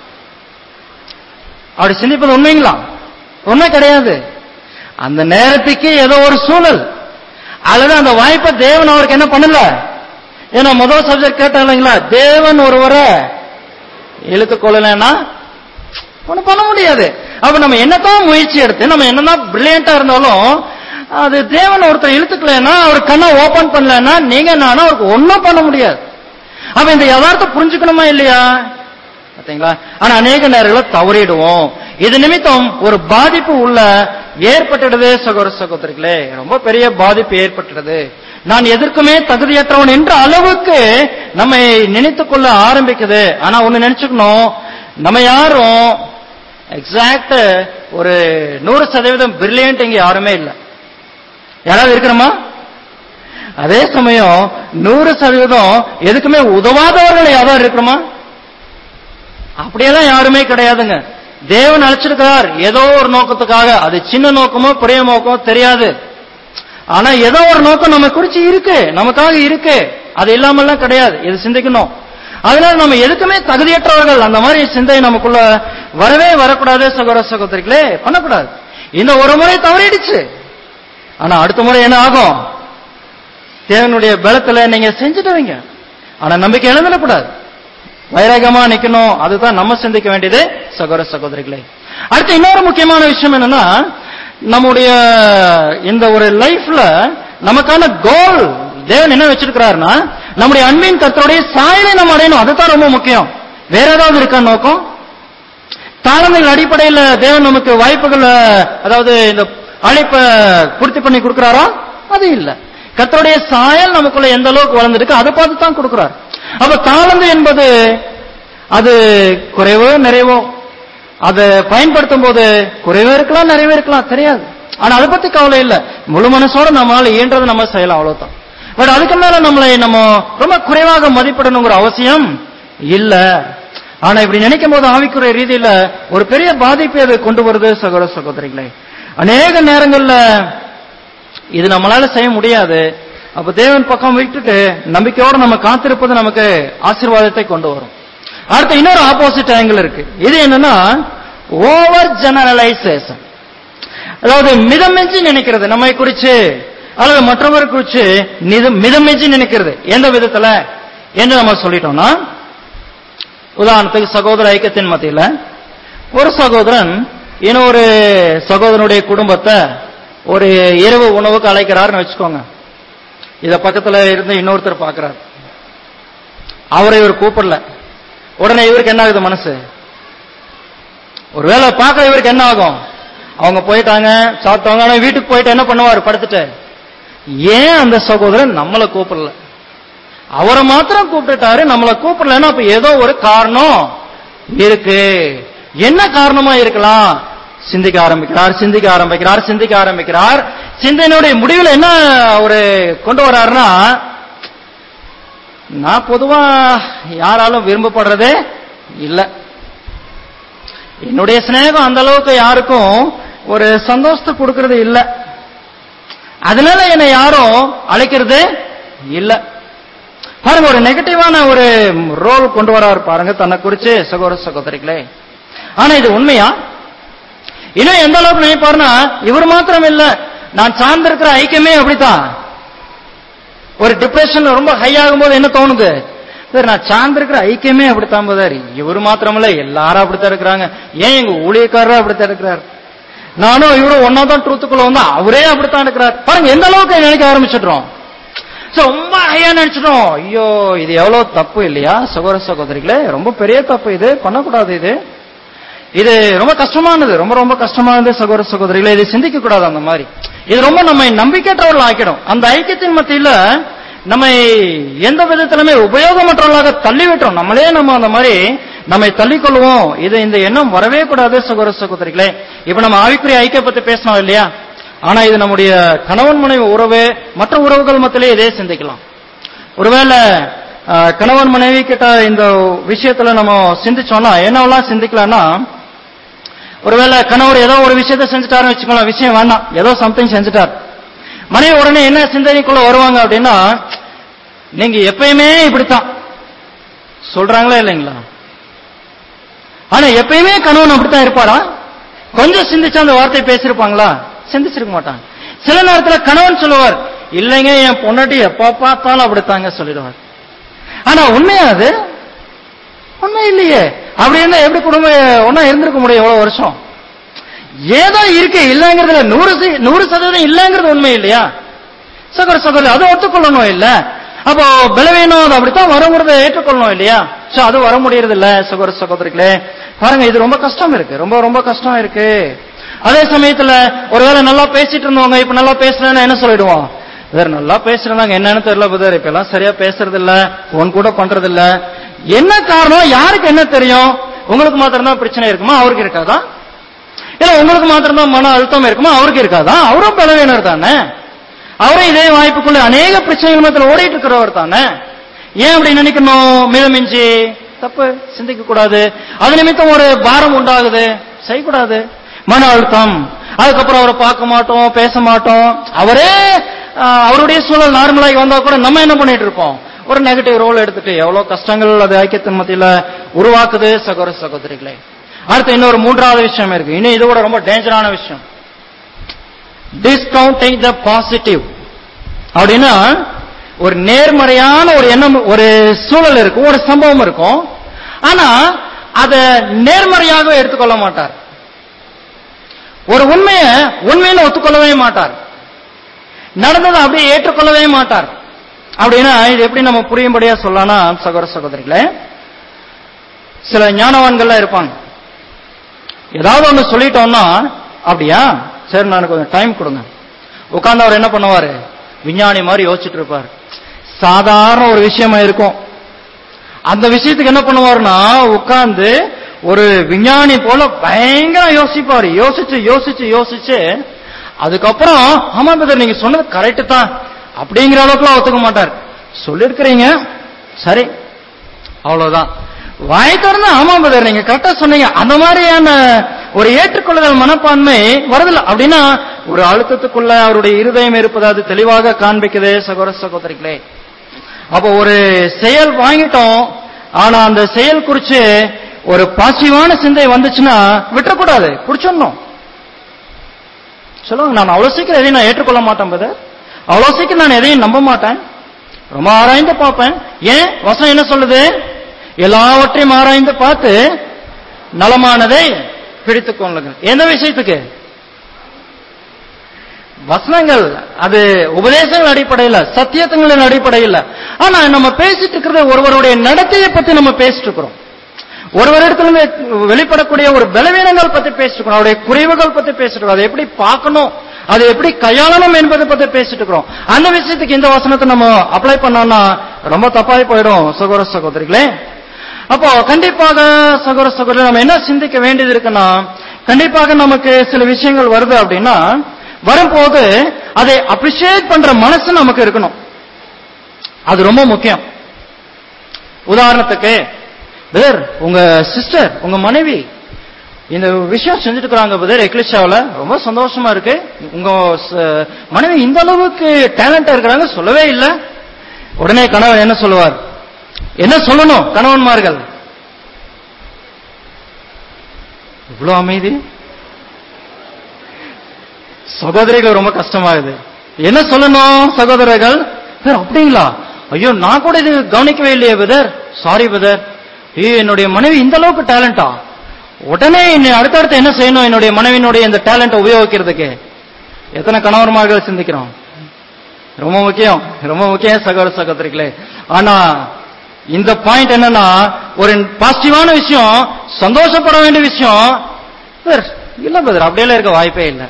அப்படி சிந்திப்பது உண்மைங்களா உண்மை கிடையாது அந்த நேரத்துக்கு ஏதோ ஒரு சூழல் அல்லது அந்த வாய்ப்பை தேவன் அவருக்கு என்ன பண்ணல ஏன்னா முதல் சப்ஜெக்ட் கேட்டேன் இல்லைங்களா தேவன் ஒருவரை இழுத்து கொள்ளலைன்னா ஒண்ணும் பண்ண முடியாது அப்ப நம்ம என்னதான் முயற்சி எடுத்து நம்ம என்னதான் பிரில்லியண்டா இருந்தாலும் அது தேவன் ஒருத்தர் இழுத்துக்கலன்னா அவர் கண்ணை ஓபன் பண்ணலன்னா நீங்க நானும் அவருக்கு ஒண்ணும் பண்ண முடியாது அப்ப இந்த யதார்த்தம் புரிஞ்சுக்கணுமா இல்லையா பாத்தீங்களா ஆனா அநேக நேரங்கள தவறிடுவோம் இது நிமித்தம் ஒரு பாதிப்பு உள்ள ஏற்பட்டுடுது சகோதர சகோதரிகளே ரொம்ப பெரிய பாதிப்பு ஏற்பட்டுடுது நான் எதற்குமே தகுதியற்றவன் என்ற அளவுக்கு நம்மை நினைத்துக் கொள்ள ஆரம்பிக்குது ஆனா ஒண்ணு நினைச்சுக்கணும் நம்ம யாரும் எக்ஸாக்ட் ஒரு நூறு சதவீதம் பிரில்லியன்ட் இங்க யாருமே இல்லை யாராவது இருக்கிறோமா அதே சமயம் நூறு சதவீதம் எதுக்குமே உதவாதவர்கள் யாராவது இருக்கிறோமா அப்படியெல்லாம் யாருமே கிடையாதுங்க தேவன் அழைச்சிருக்கிறார் ஏதோ ஒரு நோக்கத்துக்காக அது சின்ன நோக்கமோ பெரிய நோக்கமோ தெரியாது ஆனா ஏதோ ஒரு நோக்கம் நம்ம குறிச்சு இருக்கு நமக்காக இருக்கு அது இல்லாமல்லாம் கிடையாது இது சிந்திக்கணும் அதனால நம்ம எதுக்குமே தகுதியற்றவர்கள் அந்த மாதிரி சிந்தை நமக்குள்ள வரவே வரக்கூடாது சகோதர சகோதரிகளே பண்ணக்கூடாது இந்த ஒரு முறை தவறிடுச்சு ஆனா அடுத்த முறை என்ன ஆகும் தேவனுடைய பலத்துல நீங்க செஞ்சுடுவீங்க ஆனா நம்பிக்கை இழந்துடக்கூடாது வைராகமா நிக்கணும் அதுதான் நம்ம சிந்திக்க வேண்டியது சகோதர சகோதரிகளே அடுத்து இன்னொரு முக்கியமான விஷயம் என்னன்னா நம்முடைய இந்த ஒரு லைஃப்ல நமக்கான கோல் தேவன் என்ன வச்சிருக்கிறாருன்னா நம்முடைய அன்பின் கர்த்தருடைய சாயலை நம்ம அடையணும் அதுதான் ரொம்ப முக்கியம் வேற ஏதாவது இருக்கா நோக்கம் தாளங்கள் அடிப்படையில் தேவன் நமக்கு வாய்ப்புகள் அதாவது இந்த அழைப்பை பூர்த்தி பண்ணி கொடுக்கிறாரா அது இல்ல கர்த்தருடைய சாயல் நமக்குள்ள எந்த அளவுக்கு வளர்ந்துருக்கு அதை பார்த்து தான் கொடுக்கிறார் அப்ப தாளந்து என்பது அது குறைவோ நிறைவோ அதை பயன்படுத்தும் போது குறைவே இருக்கலாம் நிறைவே இருக்கலாம் தெரியாது ஆனா அதை பத்தி கவலை இல்ல முழு மனசோட நம்மளால இயன்றதை நம்ம செய்யலாம் அவ்வளவுதான் பட் அதுக்கு மேல நம்மளை நம்ம ரொம்ப குறைவாக மதிப்பிடணுங்கிற அவசியம் இல்ல ஆனா இப்படி நினைக்கும் போது ஆவிக்குரிய ரீதியில ஒரு பெரிய பாதிப்பை அது கொண்டு வருது சகோதர சகோதரிகளே அநேக நேரங்கள்ல இது நம்மளால செய்ய முடியாது அப்ப தேவன் பக்கம் விட்டுட்டு நம்பிக்கையோட நம்ம காத்திருப்பது நமக்கு ஆசீர்வாதத்தை கொண்டு வரும் அடுத்து இன்னொரு ஆப்போசிட் ஆங்கிள் இருக்கு இது என்னன்னா ஓவர் ஜெனரலைசேஷன் அதாவது மிதமெஞ்சி நினைக்கிறது நம்மை குறிச்சு அல்லது மற்றவர் குறிச்சு நித- மிதமெஞ்சி நினைக்கிறது எந்த விதத்துல என்று நம்ம சொல்லிட்டோம்னா உதாரணத்துக்கு சகோதர ஐக்கியத்தின் மத்தியில ஒரு சகோதரன் இன்னொரு சகோதரனுடைய குடும்பத்தை ஒரு இரவு உணவுக்கு அழைக்கிறாருன்னு வச்சுக்கோங்க இத பக்கத்துல இருந்து இன்னொருத்தர் பார்க்கிறார் அவரை இவர் கூப்பிடல உடனே இவருக்கு என்ன ஆகுது மனசு ஒருவேளை பார்க்க இவருக்கு என்ன ஆகும் அவங்க போயிட்டாங்க சாப்பிட்டாங்க ஆனா வீட்டுக்கு போயிட்டு என்ன பண்ணுவார் படுத்துட்டு ஏன் அந்த சகோதரன் நம்மளை கூப்பிடல அவரை மாத்திரம் கூப்பிட்டுட்டாரு நம்மளை கூப்பிடலன்னா அப்ப ஏதோ ஒரு காரணம் இருக்கு என்ன காரணமா இருக்கலாம் சிந்திக்க ஆரம்பிக்கிறார் சிந்திக்க ஆரம்பிக்கிறார் சிந்திக்க ஆரம்பிக்கிறார் சிந்தனையுடைய முடிவில் என்ன ஒரு கொண்டு வர்றாருன்னா நான் பொதுவா யாராலும் விரும்பப்படுறதே இல்ல என்னுடைய சிநேகம் அந்த அளவுக்கு யாருக்கும் ஒரு சந்தோஷத்தை கொடுக்கறது இல்ல அதனால என்னை யாரும் அழைக்கிறது இல்ல பாருங்க ஒரு நெகட்டிவான ஒரு ரோல் கொண்டு வராரு பாருங்க தன்னை குறிச்சு சகோதர சகோதரிகளே ஆனா இது உண்மையா இன்னும் எந்த அளவுக்கு நினைப்பாருன்னா இவர் மாத்திரம் இல்ல நான் சார்ந்திருக்கிற ஐக்கியமே அப்படித்தான் ஒரு டிப்ரெஷன் ரொம்ப ஹை ஆகும்போது என்ன தோணுது சார் நான் சார்ந்திருக்கிற ஐக்கியமே அப்படித்தான் போதாரு இவர் மாத்திரமில்ல எல்லாரும் அப்படித்தான் இருக்கிறாங்க ஏன் எங்க ஊழியக்காரரும் அப்படித்தான் இருக்கிறார் நானும் இவரும் ஒன்னா தான் ட்ரூத்துக்குள்ள வந்தா அவரே அப்படித்தான் இருக்கிறார் பாருங்க எந்த அளவுக்கு நினைக்க ஆரம்பிச்சிடுறோம் So, ரொம்ப ஹையா நினைச்சிட்டோம் ஐயோ இது எவ்வளவு தப்பு இல்லையா சகோதர சகோதரிகளே ரொம்ப பெரிய தப்பு இது பண்ணக்கூடாது இது இது ரொம்ப கஷ்டமானது ரொம்ப ரொம்ப கஷ்டமானது சகோதர சகோதரிகளே இது சிந்திக்க கூடாது அந்த மாதிரி இது ரொம்ப நம்மை நம்பிக்கையற்றவர்கள் ஆக்கிடும் அந்த ஐக்கியத்தின் மத்தியில நம்மை எந்த விதத்திலுமே உபயோகமற்றவர்களாக தள்ளி விட்டோம் நம்மளே நம்ம அந்த மாதிரி நம்மை தள்ளிக்கொள்வோம் இது இந்த எண்ணம் வரவே கூடாது சகோதர சகோதரிகளே இப்ப நம்ம ஆவிக்குரிய ஐக்கிய பத்தி பேசணும் இல்லையா ஆனா இது நம்முடைய கணவன் மனைவி உறவு மற்ற உறவுகள் மத்தியிலே இதே சிந்திக்கலாம் ஒருவேளை அஹ், கணவன் மனைவி கிட்ட இந்த விஷயத்துல நம்ம சிந்திச்சோம்னா என்னவெல்லாம் சிந்திக்கலாம்னா ஒருவேளை கணவர் ஏதோ ஒரு விஷயத்தை செஞ்சுட்டாருன்னு வச்சுக்கலாம் விஷயம் வேண்டாம் ஏதோ சம்திங் செஞ்சுட்டார் மனைவி உடனே என்ன சிந்தனைக்குள்ள வருவாங்க அப்படின்னா நீங்க எப்பயுமே இப்படித்தான் சொல்றாங்களா இல்லைங்களா ஆனா எப்பயுமே கணவன் அப்படித்தான் இருப்பாரா கொஞ்சம் சிந்திச்சு அந்த வார்த்தையை பேசியிருப்பாங்களா சிந்திச்சிருக்க மாட்டாங்க சில நேரத்துல கணவன் சொல்லுவார் இல்லைங்க என் பொண்டாட்டி எப்ப பார்த்தாலும் அப்படித்தாங்க சொல்லிடுவார் ஆனா உண்மையா அது உண்மை இல்லையே அப்படி இருந்தா எப்படி குடும்பம் ஒன்னா இருந்திருக்க முடியும் எவ்வளவு வருஷம் ஏதோ இருக்கு இல்லங்கிறதுல நூறு சி- நூறு சதவீதம் இல்லங்கிறது உண்மை இல்லையா சகோதர சகோதரி அதை ஒத்துக்கொள்ளணும் இல்ல அப்போ பலவீனம் அது அப்படித்தான் வருங்கிறத ஏற்றுக்கொள்ளணும் இல்லையா சோ அது வர முடியறது இல்ல சகோதர சகோதரிகளே பாருங்க இது ரொம்ப கஷ்டம் இருக்கு ரொம்ப ரொம்ப கஷ்டம் இருக்கு அதே சமயத்துல ஒருவேளை நல்லா பேசிட்டு இருந்தவங்க இப்ப நல்லா பேசுறேன்னு என்ன சொல்லிடுவோம் வேற நல்லா பேசுறாங்க என்னன்னு தெரியல புதர் இப்ப எல்லாம் சரியா பேசுறது இல்ல போன் கூட பண்றது இல்ல என்ன காரணம் யாருக்கு என்ன தெரியும் உங்களுக்கு மாத்திரம் தான் பிரச்சனை இருக்குமா அவருக்கு இருக்காதா இல்ல உங்களுக்கு மாத்திரம் தான் மன அழுத்தம் இருக்குமா அவருக்கு இருக்காதா அவரும் பலவீனர் தானே அவரும் இதே வாய்ப்புக்குள்ள அநேக பிரச்சனைகள் மத்தியில் ஓடிட்டு இருக்கிறவர் தானே ஏன் அப்படி நினைக்கணும் மிதமிஞ்சி தப்பு சிந்திக்க கூடாது அது நிமித்தம் ஒரு பாரம் உண்டாகுது செய்யக்கூடாது மன அழுத்தம் அதுக்கப்புறம் அவரை பார்க்க மாட்டோம் பேச மாட்டோம் அவரே ஆஹ், அவருடைய சூழல் நார்மலாகி வந்தா கூட நம்ம என்ன பண்ணிட்டு இருப்போம் ஒரு நெகட்டிவ் ரோல் எடுத்துட்டு எவ்வளவு கஷ்டங்கள் அது ஐக்கியத்தின் மத்தியில உருவாக்குது சகோதர சகோதரிகளே அடுத்து இன்னொரு மூன்றாவது விஷயம் இருக்கு இன்னும் இது கூட ரொம்ப டேஞ்சரான விஷயம் டிஸ்கவுண்டிங் த பாசிட்டிவ் அப்படின்னா ஒரு நேர்மறையான ஒரு எண்ணம் ஒரு சூழல் இருக்கும் ஒரு சம்பவம் இருக்கும் ஆனா அத நேர்மறையாக எடுத்துக்கொள்ள மாட்டார் ஒரு உண்மையை உண்மையில ஒத்துக்கொள்ளவே மாட்டார் நடந்ததை அப்படியே ஏற்றுக்கொள்ளவே மாட்டார் அப்படின்னா இது எப்படி நம்ம புரியும்படியா சொல்லலாம்னா சகோதர சகோதரிகளே சில ஞானவான்கள்லாம் இருப்பாங்க ஏதாவது ஒண்ணு சொல்லிட்டோம்னா அப்படியா சரி நான் கொஞ்சம் டைம் கொடுங்க உட்கார்ந்து அவர் என்ன பண்ணுவாரு விஞ்ஞானி மாதிரி யோசிச்சுட்டு இருப்பார் சாதாரண ஒரு விஷயமா இருக்கும் அந்த விஷயத்துக்கு என்ன பண்ணுவாருன்னா உட்கார்ந்து ஒரு விஞ்ஞானி போல பயங்கர யோசிப்பாரு யோசிச்சு யோசிச்சு யோசிச்சு அதுக்கப்புறம் ஆமா பிரதர் நீங்க சொன்னது கரெக்ட் தான் அப்படிங்கிற அளவுக்குலாம் ஒத்துக்க மாட்டார் சொல்லிருக்கிறீங்க சரி அவ்வளவுதான் வாய் திறந்து ஆமா பிரதர் நீங்க கரெக்டா சொன்னீங்க அந்த மாதிரியான ஒரு ஏற்றுக்கொள்ளுதல் மனப்பான்மை வருதில்ல அப்படின்னா ஒரு அழுத்தத்துக்குள்ள அவருடைய இருதயம் இருப்பது அது தெளிவாக காண்பிக்குது சகோதர சகோதரிகளே அப்போ ஒரு செயல் வாங்கிட்டோம் ஆனா அந்த செயல் குறிச்சு ஒரு பாசிட்டிவான சிந்தை வந்துச்சுன்னா விட்டுறக்கூடாது பிடிச்சிடணும் சொல்லுவாங்க நான் அவ்வளவு சீக்கிரம் எதையும் நான் ஏற்றுக்கொள்ள மாட்டேன் பிரதர் அவ்வளவு சீக்கிரம் நான் எதையும் நம்ப மாட்டேன் ரொம்ப ஆராய்ந்து பார்ப்பேன் ஏன் வசனம் என்ன சொல்லுது எல்லாவற்றையும் ஆராய்ந்து பார்த்து நலமானதை பிடித்துக் கொள்ளுங்கள் எந்த விஷயத்துக்கு வசனங்கள் அது உபதேசங்கள் அடிப்படையில் சத்தியத்தங்களின் அடிப்படையில் ஆனா நம்ம பேசிட்டு இருக்கிறது ஒருவருடைய நடத்தையை பத்தி நம்ம பேசிட்டு இருக்கிறோம் ஒருவரிடத்துல வெளிப்படக்கூடிய ஒரு பலவீனங்கள் பத்தி பேசிட்டு இருக்கிறோம் அவருடைய குறைவுகள் பத்தி பேசிட்டு இருக்கிறோம் அதை எப்படி பார்க்கணும் அதை எப்படி கையாளணும் என்பதை பத்தி பேசிட்டு இருக்கிறோம் அந்த விஷயத்துக்கு இந்த வசனத்தை நம்ம அப்ளை பண்ணோம்னா ரொம்ப தப்பாய் போயிடும் சகோதர சகோதரிகளே அப்போ கண்டிப்பாக சகோதர சகோதரி நம்ம என்ன சிந்திக்க வேண்டியது இருக்குன்னா கண்டிப்பாக நமக்கு சில விஷயங்கள் வருது அப்படின்னா வரும்போது அதை அப்ரிஷியேட் பண்ற மனசு நமக்கு இருக்கணும் அது ரொம்ப முக்கியம் உதாரணத்துக்கு பிரதர் உங்க சிஸ்டர் உங்க மனைவி இந்த விஷயம் செஞ்சுட்டு இருக்கிறாங்க பிரதர் எக்லிஷாவில் ரொம்ப சந்தோஷமா இருக்கு உங்க ச- மனைவி இந்த அளவுக்கு டேலண்டா இருக்கிறாங்க சொல்லவே இல்லை உடனே கணவன் என்ன சொல்லுவார் என்ன சொல்லணும் கணவன்மார்கள் இவ்வளவு அமைதி சகோதரிகள் ரொம்ப கஷ்டமாகுது என்ன சொல்லணும் சகோதரர்கள் சார் அப்படிங்களா ஐயோ நான் கூட இது கவனிக்கவே இல்லையே பிரதர் சாரி பிரதர் ஏ என்னுடைய மனைவி இந்த அளவுக்கு டேலண்டா உடனே என்னை அடுத்தடுத்து என்ன செய்யணும் என்னுடைய மனைவியினுடைய இந்த டேலண்ட்டை உபயோகிக்கிறதுக்கு எத்தனை கணவன்மார்கள் சிந்திக்கிறோம் ரொம்ப முக்கியம் ரொம்ப முக்கியம் சகோதர சகோதரிகளே ஆனா இந்த பாயிண்ட் என்னன்னா ஒரு பாசிட்டிவான விஷயம் சந்தோஷப்பட வேண்டிய விஷயம் சார் இல்ல பிரதர் அப்படியெல்லாம் இருக்க வாய்ப்பே இல்லை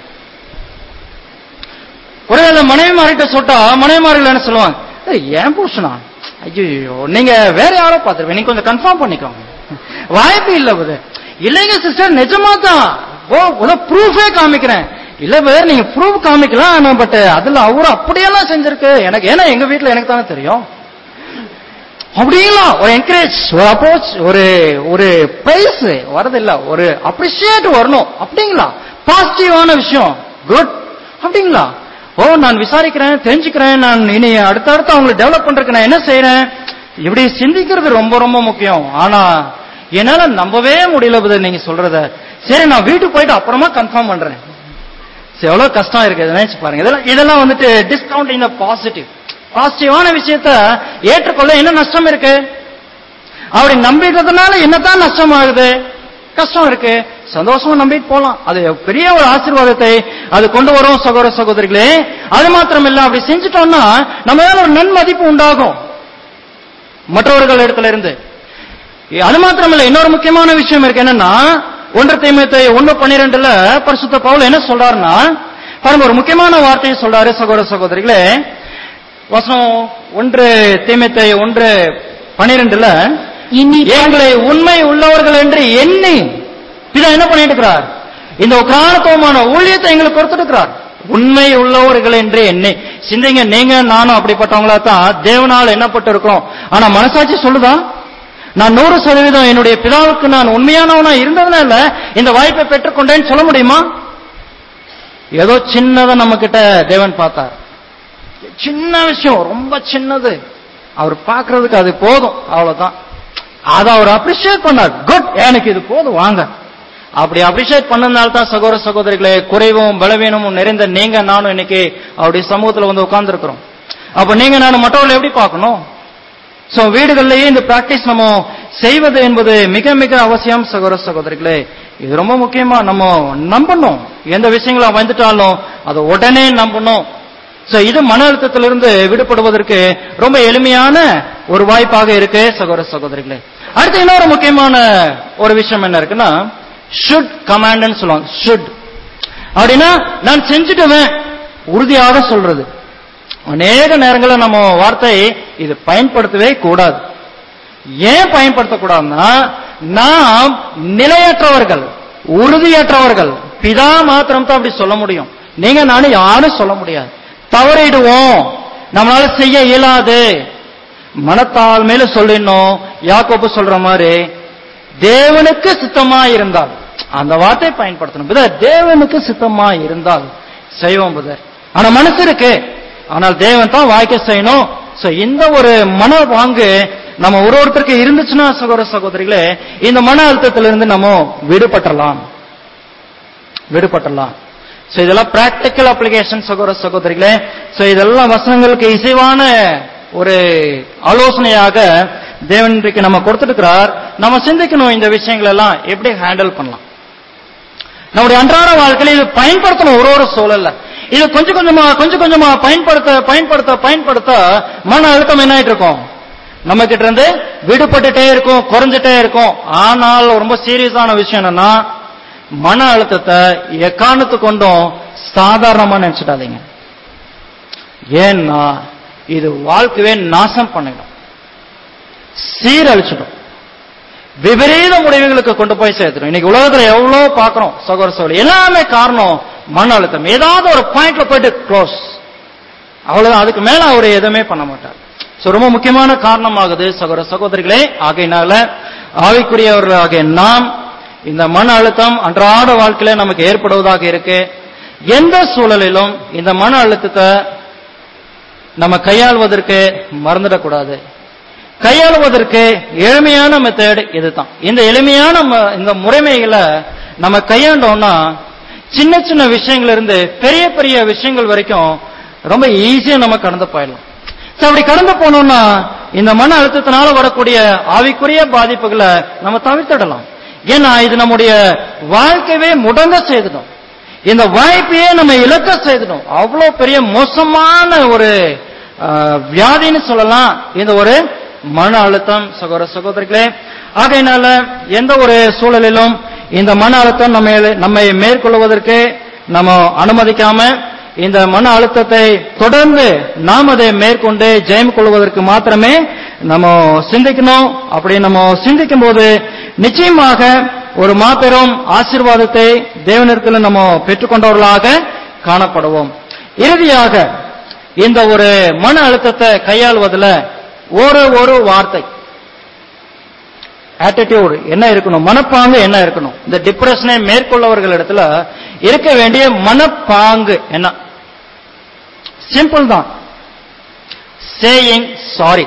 ஒருவேளை மனைவிமார்கிட்ட சொல்லிட்டா மனைவிமார்கள் என்ன சொல்லுவாங்க "ஏய், ஏன் புருஷனா ஐயோ நீங்க வேற யாரோ பார்த்துருப்பீங்க நீங்க கொஞ்சம் கன்ஃபார்ம் பண்ணிக்கோங்க வாய்ப்பு இல்ல புது இல்லைங்க சிஸ்டர் நிஜமா தான் ஓ ப்ரூஃபே காமிக்கிறேன் இல்ல பிரதர் நீங்க ப்ரூஃப் காமிக்கலாம் ஆனா பட் அதுல அவரு அப்படியெல்லாம் செஞ்சிருக்கு எனக்கு ஏன்னா எங்க வீட்ல எனக்கு தானே தெரியும் அப்படிங்களா ஒரு என்கரேஜ் ஒரு அப்ரோச் ஒரு ஒரு பிரைஸ் வரதில்ல ஒரு அப்ரிஷியேட் வரணும் அப்படிங்களா பாசிட்டிவான விஷயம் குட் அப்படிங்களா ஓ நான் விசாரிக்கிறேன் தெரிஞ்சுக்கிறேன் நான் இனி அடுத்தடுத்து அவங்களை டெவலப் பண்றதுக்கு நான் என்ன செய்யறேன் இப்படி சிந்திக்கிறது ரொம்ப ரொம்ப முக்கியம் ஆனா என்னால நம்பவே முடியல புதர் நீங்க சொல்றத சரி நான் வீட்டுக்கு போயிட்டு அப்புறமா கன்ஃபார்ம் பண்றேன் சரி, எவ்வளவு கஷ்டம் இருக்கு இதை நினைச்சு பாருங்க இதெல்லாம் இதெல்லாம் வந்துட்டு டிஸ்கவுண்டிங் பாசிட்டிவ் பாசிட்டிவான விஷயத்த ஏற்றுக்கொள்ள என்ன நஷ்டம் இருக்கு அப்படி நம்பிக்கிறதுனால என்னதான் நஷ்டம் ஆகுது கஷ்டம் இருக்கு சந்தோஷமா நம்பிட்டு போலாம் அது பெரிய ஒரு ஆசீர்வாதத்தை அது கொண்டு வரும் சகோதர சகோதரிகளே அது மாத்திரம் இல்ல அப்படி செஞ்சுட்டோம்னா நம்ம மேல ஒரு நன்மதிப்பு உண்டாகும் மற்றவர்கள் இடத்துல இருந்து அது மாத்திரமல்ல இன்னொரு முக்கியமான விஷயம் இருக்கு என்னன்னா ஒன்று தீமத்தை ஒன்னு பன்னிரெண்டுல பரிசுத்த பவுல் என்ன சொல்றாருன்னா பாருங்க ஒரு முக்கியமான வார்த்தையை சொல்றாரு சகோதர சகோதரிகளே வசனம் ஒன்று தீமத்தை ஒன்று பன்னிரெண்டுல இனி எங்களை உண்மை உள்ளவர்கள் என்று எண்ணி பிதா என்ன பண்ணிட்டு இருக்கிறார் இந்த உக்ரானத்துவமான ஊழியத்தை எங்களுக்கு கொடுத்துருக்கிறார் உண்மை உள்ளவர்கள் என்று எண்ணி சிந்திங்க நீங்க நானும் அப்படிப்பட்டவங்களா தான் தேவனால் எண்ணப்பட்டு இருக்கிறோம் ஆனா மனசாட்சி சொல்லுதா நான் நூறு சதவீதம் என்னுடைய பிதாவுக்கு நான் உண்மையானவனா இருந்ததுனால இந்த வாய்ப்பை பெற்றுக்கொண்டேன்னு சொல்ல முடியுமா ஏதோ சின்னதை நம்ம கிட்ட தேவன் பார்த்தார் சின்ன விஷயம் ரொம்ப சின்னது அவர் பார்க்கிறதுக்கு அது போதும் அவ்வளவுதான் அதை அவர் அப்ரிஷியேட் பண்ணார் குட் எனக்கு இது போதும் வாங்க அப்படி அப்ரிஷியேட் பண்ணதுனால தான் சகோதர சகோதரிகளே குறைவும் பலவீனமும் நிறைந்த நீங்க நானும் இன்னைக்கு அவருடைய சமூகத்துல வந்து உட்கார்ந்துருக்கிறோம் அப்ப நீங்க நானும் மற்றவங்களை எப்படி பார்க்கணும் சோ வீடுகள்லயே இந்த பிராக்டிஸ் நம்ம செய்வது என்பது மிக மிக அவசியம் சகோதர சகோதரிகளே இது ரொம்ப முக்கியமா நம்ம நம்பணும் எந்த விஷயங்கள வந்துட்டாலும் அதை உடனே நம்பணும் சோ இது மன அழுத்தத்திலிருந்து விடுபடுவதற்கு ரொம்ப எளிமையான ஒரு வாய்ப்பாக இருக்கு சகோதர சகோதரிகளே அடுத்து இன்னொரு முக்கியமான ஒரு விஷயம் என்ன இருக்குன்னா ஷுட் கமாண்ட்னு சொல்லுவாங்க ஷுட் அப்படின்னா நான் செஞ்சுட்டுவேன் உறுதியாக சொல்றது அநேக நேரங்களில் நம்ம வார்த்தை இது பயன்படுத்தவே கூடாது ஏன் பயன்படுத்தக்கூடாதுன்னா நாம் நிலையற்றவர்கள் உறுதியற்றவர்கள் பிதா மாத்திரம் தான் அப்படி சொல்ல முடியும் நீங்க நானும் யாரும் சொல்ல முடியாது தவறிடுவோம் நம்மளால செய்ய இயலாது மனத்தால் மேல சொல்லிடணும் யாக்கோப்பு சொல்ற மாதிரி தேவனுக்கு சித்தமா இருந்தால் அந்த வார்த்தை பயன்படுத்தணும் புதர் தேவனுக்கு சித்தமா இருந்தால் செய்வோம் புதர் ஆனா மனசு இருக்கு ஆனால் தேவன் தான் வாய்க்க செய்யணும் சோ இந்த ஒரு மன வாங்கு நம்ம ஒரு ஒருத்தருக்கு இருந்துச்சுன்னா சகோதர சகோதரிகளே இந்த மன அழுத்தத்திலிருந்து நம்ம விடுபட்டலாம் விடுபட்டலாம் சோ இதெல்லாம் பிராக்டிக்கல் அப்ளிகேஷன் சகோதர சகோதரிகளே சோ இதெல்லாம் வசனங்களுக்கு இசைவான ஒரு ஆலோசனையாக தேவன் இன்றைக்கு நம்ம கொடுத்துருக்கிறார் நம்ம சிந்திக்கணும் இந்த விஷயங்கள் எல்லாம் எப்படி ஹேண்டில் பண்ணலாம் நம்முடைய அன்றாட வாழ்க்கையில இது பயன்படுத்தணும் ஒரு ஒரு சூழல்ல இது கொஞ்சம் கொஞ்சமா கொஞ்சம் கொஞ்சமா பயன்படுத்த பயன்படுத்த பயன்படுத்த மன அழுத்தம் என்ன ஆயிட்டு இருக்கும் நம்ம கிட்ட இருந்து விடுபட்டுட்டே இருக்கும் குறைஞ்சிட்டே இருக்கும் ஆனால் ரொம்ப சீரியஸான விஷயம் என்னன்னா மன அழுத்தத்தை எக்காரணத்து கொண்டும் சாதாரணமா நினைச்சிடாதீங்க ஏன்னா இது வாழ்க்கையே நாசம் பண்ணிடும் சீரழிச்சிடும் விபரீத முடிவுகளுக்கு கொண்டு போய் சேர்த்துடும் இன்னைக்கு உலகத்துல எவ்வளவு பாக்குறோம் சகோதர சோழி எல்லாமே காரணம் மன அழுத்தம் ஏதாவது ஒரு பாயிண்ட்ல போயிட்டு க்ளோஸ் அவ்வளவுதான் அதுக்கு மேல அவர் எதுவுமே பண்ண மாட்டார் சோ ரொம்ப முக்கியமான காரணமாகுது சகோதர சகோதரிகளே ஆகையினால ஆவிக்குரியவர்களாகிய நாம் இந்த மன அழுத்தம் அன்றாட வாழ்க்கையில நமக்கு ஏற்படுவதாக இருக்கு எந்த சூழலிலும் இந்த மன அழுத்தத்தை நம்ம கையாள்வதற்கு மறந்துடக்கூடாது கையாளுவதற்கு எளிமையான மெத்தட் இதுதான் இந்த எளிமையான ம- இந்த முறைமைகளை நம்ம கையாண்டோம்னா சின்ன சின்ன விஷயங்கள்ல இருந்து பெரிய பெரிய விஷயங்கள் வரைக்கும் ரொம்ப ஈஸியா நம்ம கடந்து போயிடலாம் So, அப்படி கடந்து போனோம்னா இந்த மன அழுத்தத்தினால வரக்கூடிய ஆவிக்குரிய பாதிப்புகளை நம்ம தவிர்த்திடலாம் ஏன்னா இது நம்முடைய வாழ்க்கையவே முடங்க செய்திடும் இந்த வாய்ப்பையே நம்ம இழக்க செய்திடும் அவ்வளவு பெரிய மோசமான ஒரு ஆஹ், வியாதின்னு சொல்லலாம் இந்த ஒரு மன அழுத்தம் சகோதர சகோதரிகளே ஆகையினால எந்த ஒரு சூழலிலும் இந்த மன அழுத்தம் நம்ம நம்மை மேற்கொள்வதற்கு நம்ம அனுமதிக்காம இந்த மன அழுத்தத்தை தொடர்ந்து நாம் அதை மேற்கொண்டு ஜெயம் கொள்வதற்கு மாத்திரமே நம்ம சிந்திக்கணும் அப்படி நம்ம சிந்திக்கும் போது நிச்சயமாக ஒரு மாபெரும் ஆசீர்வாதத்தை தேவனிடத்தில் நம்ம பெற்றுக்கொண்டவர்களாக காணப்படுவோம் இறுதியாக இந்த ஒரு மன அழுத்தத்தை கையாள்வதில் ஒரு ஒரு வார்த்தை ஆட்டிடியூட் என்ன இருக்கணும் மனப்பாங்கு என்ன இருக்கணும் இந்த டிப்ரெஷனை மேற்கொள்ளவர்கள் இடத்துல இருக்க வேண்டிய மனப்பாங்கு என்ன சிம்பிள் தான் சேயிங் சாரி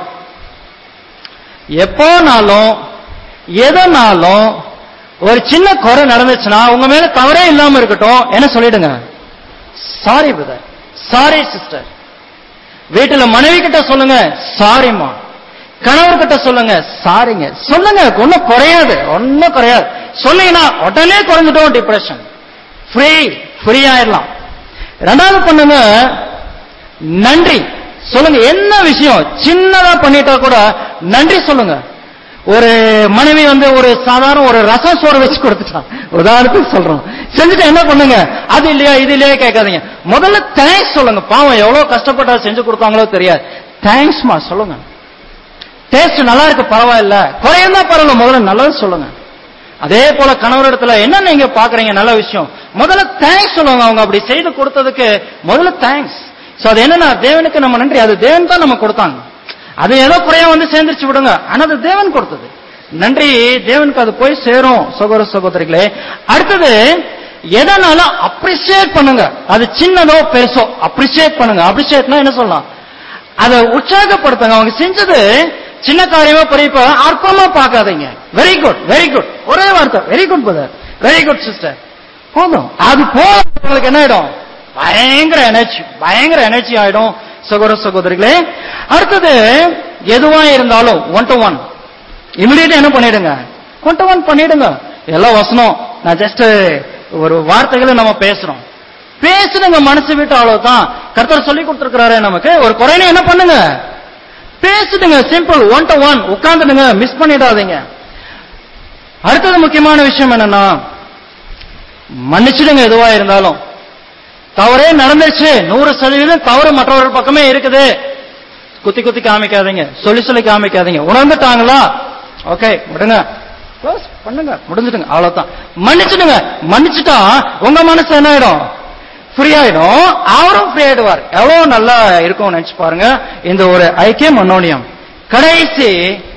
எப்போனாலும் எதனாலும் ஒரு சின்ன குறை நடந்துச்சுன்னா உங்க மேல தவறே இல்லாம இருக்கட்டும் என்ன சொல்லிடுங்க சாரி பிரதர் சாரி சிஸ்டர் வீட்டுல மனைவி கிட்ட சொல்லுங்க சாரிம்மா கணவர் கிட்ட சொல்லுங்க சாரிங்க சொல்லுங்க ஒன்னும் குறையாது ஒன்னும் குறையாது சொன்னீங்கன்னா உடனே குறைஞ்சிட்டோம் டிப்ரெஷன் ஃப்ரீ ஃப்ரீ ஆயிடலாம் ரெண்டாவது பண்ணுங்க நன்றி சொல்லுங்க என்ன விஷயம் சின்னதா பண்ணிட்டா கூட நன்றி சொல்லுங்க ஒரு மனைவி வந்து ஒரு சாதாரண ஒரு ரசம் சோறு வச்சு கொடுத்துட்டான் உதாரணத்துக்கு சொல்றோம் செஞ்சுட்டு என்ன பண்ணுங்க அது இல்லையா இது இல்லையா கேட்காதீங்க முதல்ல தேங்க்ஸ் சொல்லுங்க பாவம் எவ்வளவு கஷ்டப்பட்டா செஞ்சு கொடுத்தாங்களோ தெரியாது தேங்க்ஸ்மா சொல்லுங்க டேஸ்ட் நல்லா இருக்கு பரவாயில்ல குறையுந்தா பரவாயில்ல முதல்ல நல்லது சொல்லுங்க அதே போல கணவரிடத்துல என்ன நீங்க பாக்குறீங்க நல்ல விஷயம் முதல்ல தேங்க்ஸ் சொல்லுவாங்க அவங்க அப்படி செய்து கொடுத்ததுக்கு முதல்ல தேங்க்ஸ் சோ அது என்னன்னா தேவனுக்கு நம்ம நன்றி அது தேவன் தான் நம்ம கொடுத்தாங்க அது ஏதோ குறையா வந்து சேர்ந்துருச்சு விடுங்க ஆனா அது தேவன் கொடுத்தது நன்றி தேவனுக்கு அது போய் சேரும் சகோதர சகோதரிகளே அடுத்தது எதனாலும் அப்ரிசியேட் பண்ணுங்க அது சின்னதோ பெருசோ அப்ரிசியேட் பண்ணுங்க அப்ரிசியேட்னா என்ன சொல்லலாம் அதை உற்சாகப்படுத்துங்க அவங்க செஞ்சது சின்ன காரியமா பெரிய பா- அற்பமா பார்க்காதீங்க வெரி குட் வெரி குட் ஒரே வார்த்தை very good brother very good sister போதும் அது போதும் உங்களுக்கு என்ன ஆயிடும் பயங்கர எனர்ஜி பயங்கர எனர்ஜி ஆயிடும் சகோதர சகோதரிகளே அடுத்தது எதுவா இருந்தாலும் ஒன் டு ஒன் இமிடியேட்டா என்ன பண்ணிடுங்க ஒன் டு ஒன் பண்ணிடுங்க எல்லாம் வசனம் நான் ஜஸ்ட் ஒரு வார்த்தைகளை நம்ம பேசுறோம் பேசுனுங்க மனசு விட்டு அவ்வளவுதான் கர்த்தர் சொல்லி கொடுத்திருக்கிறாரு நமக்கு ஒரு குறையில என்ன பண்ணுங்க பேசுதுங்க சிம்பிள் ஒன் டு ஒன் உட்கார்ந்துடுங்க மிஸ் பண்ணிடாதீங்க அடுத்தது முக்கியமான விஷயம் என்னன்னா மன்னிச்சிடுங்க எதுவா இருந்தாலும் தவறே நடந்துச்சு நூறு சதவீதம் தவறு மற்றவர்கள் பக்கமே இருக்குது குத்தி குத்தி காமிக்காதீங்க சொல்லி சொல்லி காமிக்காதீங்க உணர்ந்துட்டாங்களா ஓகே விடுங்க Close பண்ணுங்க முடிஞ்சிடுங்க அவ்வளவுதான் மன்னிச்சிடுங்க மன்னிச்சுட்டா உங்க மனசு என்ன ஆயிடும் ஃப்ரீ ஆயிடும் அவரும் ஃப்ரீ ஆயிடுவார் எவ்வளவு நல்லா இருக்கும் நினைச்சு பாருங்க இந்த ஒரு ஐக்கியம் அன்னோனியம் கடைசி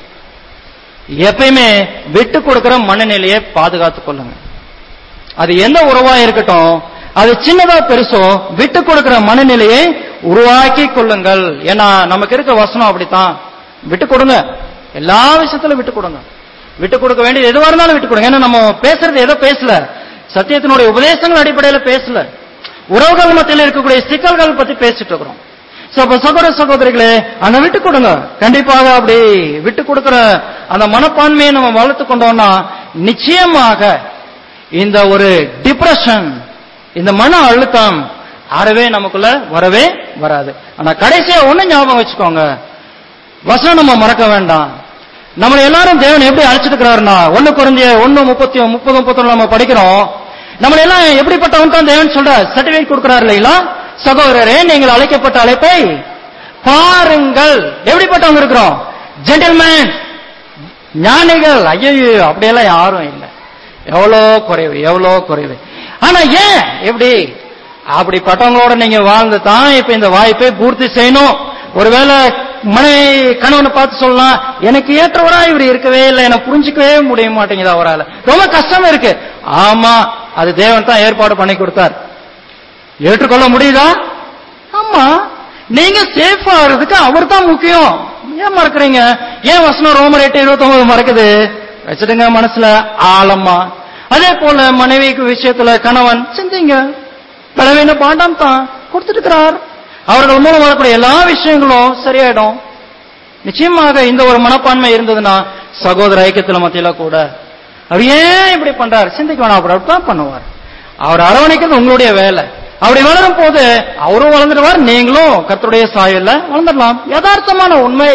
எப்பயுமே விட்டு கொடுக்கிற மனநிலையை பாதுகாத்துக் கொள்ளுங்க அது எந்த உறவா இருக்கட்டும் அது சின்னதா பெருசோ விட்டு கொடுக்கிற மனநிலையை உருவாக்கி கொள்ளுங்கள் ஏன்னா நமக்கு இருக்க வசனம் அப்படித்தான் விட்டு கொடுங்க எல்லா விஷயத்திலும் விட்டு கொடுங்க விட்டு கொடுக்க வேண்டியது எதுவா இருந்தாலும் விட்டு கொடுங்க ஏன்னா நம்ம பேசுறது ஏதோ பேசல சத்தியத்தினுடைய உபதேசங்கள் அடிப்படையில பேசல உறவுகள் மத்தியில் இருக்கக்கூடிய சிக்கல்கள் பத்தி பேசிட்டு இருக்கிறோம் So, அப்ப சகோதர சகோதரிகளே அந்த விட்டு கொடுங்க கண்டிப்பாக அப்படி விட்டு கொடுக்கிற அந்த மனப்பான்மையை நம்ம வளர்த்து கொண்டோம்னா நிச்சயமாக இந்த ஒரு டிப்ரெஷன் இந்த மன அழுத்தம் அறவே நமக்குள்ள வரவே வராது ஆனா கடைசியா ஒண்ணு ஞாபகம் வச்சுக்கோங்க வசனம் நம்ம மறக்க வேண்டாம் நம்மளை எல்லாரும் தேவன் எப்படி அழைச்சிட்டு இருக்கிறாருன்னா ஒண்ணு குறைஞ்சிய ஒண்ணு முப்பத்தி முப்பது முப்பத்தொன்னு நம்ம படிக்கிறோம் நம்மளை எல்லாம் எப்படிப்பட்டவன் தான் தேவன் சொல்ற சர்டிபிகேட் கொடுக்கிறார் இல்லைங்களா சகோதரரே நீங்கள் அழைக்கப்பட்ட அழைப்பை பாருங்கள் எப்படிப்பட்டவங்க இருக்கிறோம் ஜென்டில்மேன் ஞானிகள் ஐயோ அப்படியெல்லாம் யாரும் இல்லை எவ்வளோ குறைவு எவ்வளோ குறைவு ஆனா ஏன் எப்படி அப்படிப்பட்டவங்களோட நீங்க வாழ்ந்து தான் இப்ப இந்த வாய்ப்பை பூர்த்தி செய்யணும் ஒருவேளை மனைவி கணவனை பார்த்து சொல்லலாம் எனக்கு ஏற்றவரா இவர் இருக்கவே இல்லை எனக்கு புரிஞ்சுக்கவே முடிய மாட்டேங்குது அவரால் ரொம்ப கஷ்டமா இருக்கு ஆமா அது தேவன் தான் ஏற்பாடு பண்ணி கொடுத்தார் ஏற்றுக்கொள்ள முடியுதா ஆமா நீங்க சேஃபா ஆகிறதுக்கு அவர் தான் முக்கியம் ஏன் மறக்கறீங்க ஏன் வசனம் ரோமர் எட்டு இருபத்தி ஒன்பது மறக்குது வச்சுடுங்க மனசுல ஆழமா அதே போல மனைவிக்கு விஷயத்துல கணவன் சிந்திங்க பலவீன பாண்டாம் தான் கொடுத்துருக்கிறார் அவர்கள் மூலம் வரக்கூடிய எல்லா விஷயங்களும் சரியாயிடும் நிச்சயமாக இந்த ஒரு மனப்பான்மை இருந்ததுன்னா சகோதர ஐக்கியத்துல மத்தியில கூட அவர் ஏன் இப்படி பண்றார் சிந்திக்க வேணாம் அவர் அப்படித்தான் பண்ணுவார் அவர் அரவணைக்கிறது உங்களுடைய வேலை அப்படி வளரும் போது அவரும் வளர்ந்துடுவார் நீங்களும் கர்த்தருடைய சாயல்ல வளர்ந்துடலாம் யதார்த்தமான உண்மை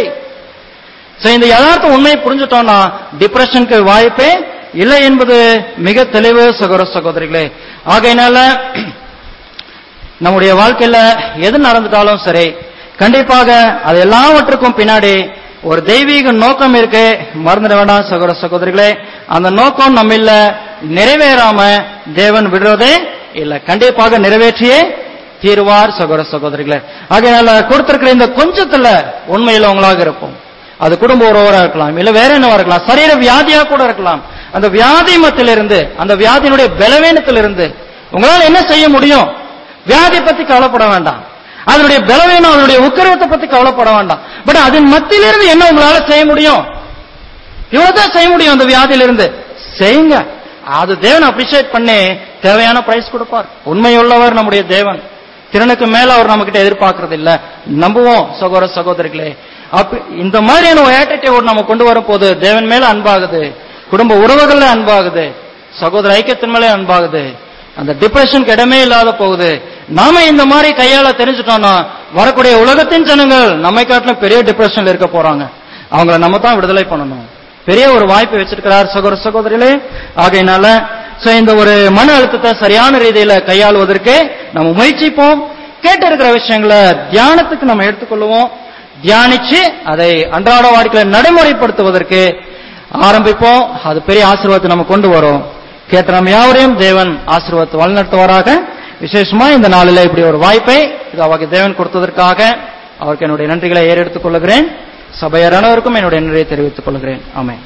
So, இந்த யதார்த்த உண்மையை புரிஞ்சுட்டோம்னா டிப்ரெஷனுக்கு வாய்ப்பே இல்லை என்பது மிக தெளிவு சகோதர சகோதரிகளே ஆகையினால நம்முடைய வாழ்க்கையில எது நடந்துட்டாலும் சரி கண்டிப்பாக அது எல்லாவற்றுக்கும் பின்னாடி ஒரு தெய்வீக நோக்கம் இருக்கு மறந்துட வேண்டாம் சகோதர சகோதரிகளே அந்த நோக்கம் நம்ம இல்ல நிறைவேறாம தேவன் விடுறதே இல்ல கண்டிப்பாக நிறைவேற்றியே தீர்வார் சகோதர சகோதரிகளே ஆகையினால கொடுத்திருக்கிற இந்த கொஞ்சத்துல உண்மையில உங்களாக இருப்போம் அது குடும்ப உறவரா இருக்கலாம் இல்ல வேற என்னவா இருக்கலாம் சரீர வியாதியா கூட இருக்கலாம் அந்த வியாதி மத்திலிருந்து அந்த வியாதியினுடைய பலவீனத்திலிருந்து உங்களால என்ன செய்ய முடியும் வியாதி பத்தி கவலைப்பட வேண்டாம் அதனுடைய பலவீனம் அதனுடைய உக்கரவத்தை பத்தி கவலைப்பட வேண்டாம் பட் அதன் மத்தியிலிருந்து என்ன உங்களால செய்ய முடியும் இவ்வளவுதான் செய்ய முடியும் அந்த வியாதியிலிருந்து செய்யுங்க அது தேவன் அப்ரிஷியேட் பண்ணி தேவையான பிரைஸ் கொடுப்பார் உண்மையுள்ளவர் நம்முடைய தேவன் திறனுக்கு மேல அவர் நம்ம கிட்ட எதிர்பார்க்கறது இல்ல நம்புவோம் சகோதர சகோதரிகளே அப்ப இந்த மாதிரியான ஒரு ஆட்டிடியூட் நம்ம கொண்டு வரும்போது தேவன் மேல அன்பாகுது குடும்ப உறவுகள்ல அன்பாகுது சகோதர ஐக்கியத்தின் மேலே அன்பாகுது அந்த டிப்ரெஷனுக்கு இடமே இல்லாத போகுது நாம இந்த மாதிரி கையால தெரிஞ்சுட்டோம்னா வரக்கூடிய உலகத்தின் ஜனங்கள் நம்மை காட்டிலும் பெரிய டிப்ரெஷன்ல இருக்க போறாங்க அவங்கள நம்ம தான் விடுதலை பண்ணணும் பெரிய ஒரு வாய்ப்பை வச்சிருக்கிறார் சகோதர சகோதரிகளே ஆகையினால சோ இந்த ஒரு மன அழுத்தத்தை சரியான ரீதியில கையாளுவதற்கு நம்ம முயற்சிப்போம் கேட்டு இருக்கிற விஷயங்களை தியானத்துக்கு நம்ம எடுத்துக்கொள்வோம் தியானிச்சு அதை அன்றாட வாழ்க்கையில நடைமுறைப்படுத்துவதற்கு ஆரம்பிப்போம் அது பெரிய ஆசீர்வாதத்தை நம்ம கொண்டு வரும் கேட்ட நம்ம யாவரையும் தேவன் ஆசீர்வாதத்தை வழிநடத்துவாராக விசேஷமா இந்த நாளில இப்படி ஒரு வாய்ப்பை இது அவருக்கு தேவன் கொடுத்ததற்காக அவருக்கு என்னுடைய நன்றிகளை ஏறெடுத்துக் கொள்கிறேன் சபையார் அனைவருக்கும் என்னுடைய நன்றியை தெரிவித்துக் கொள்கிறேன் ஆமென்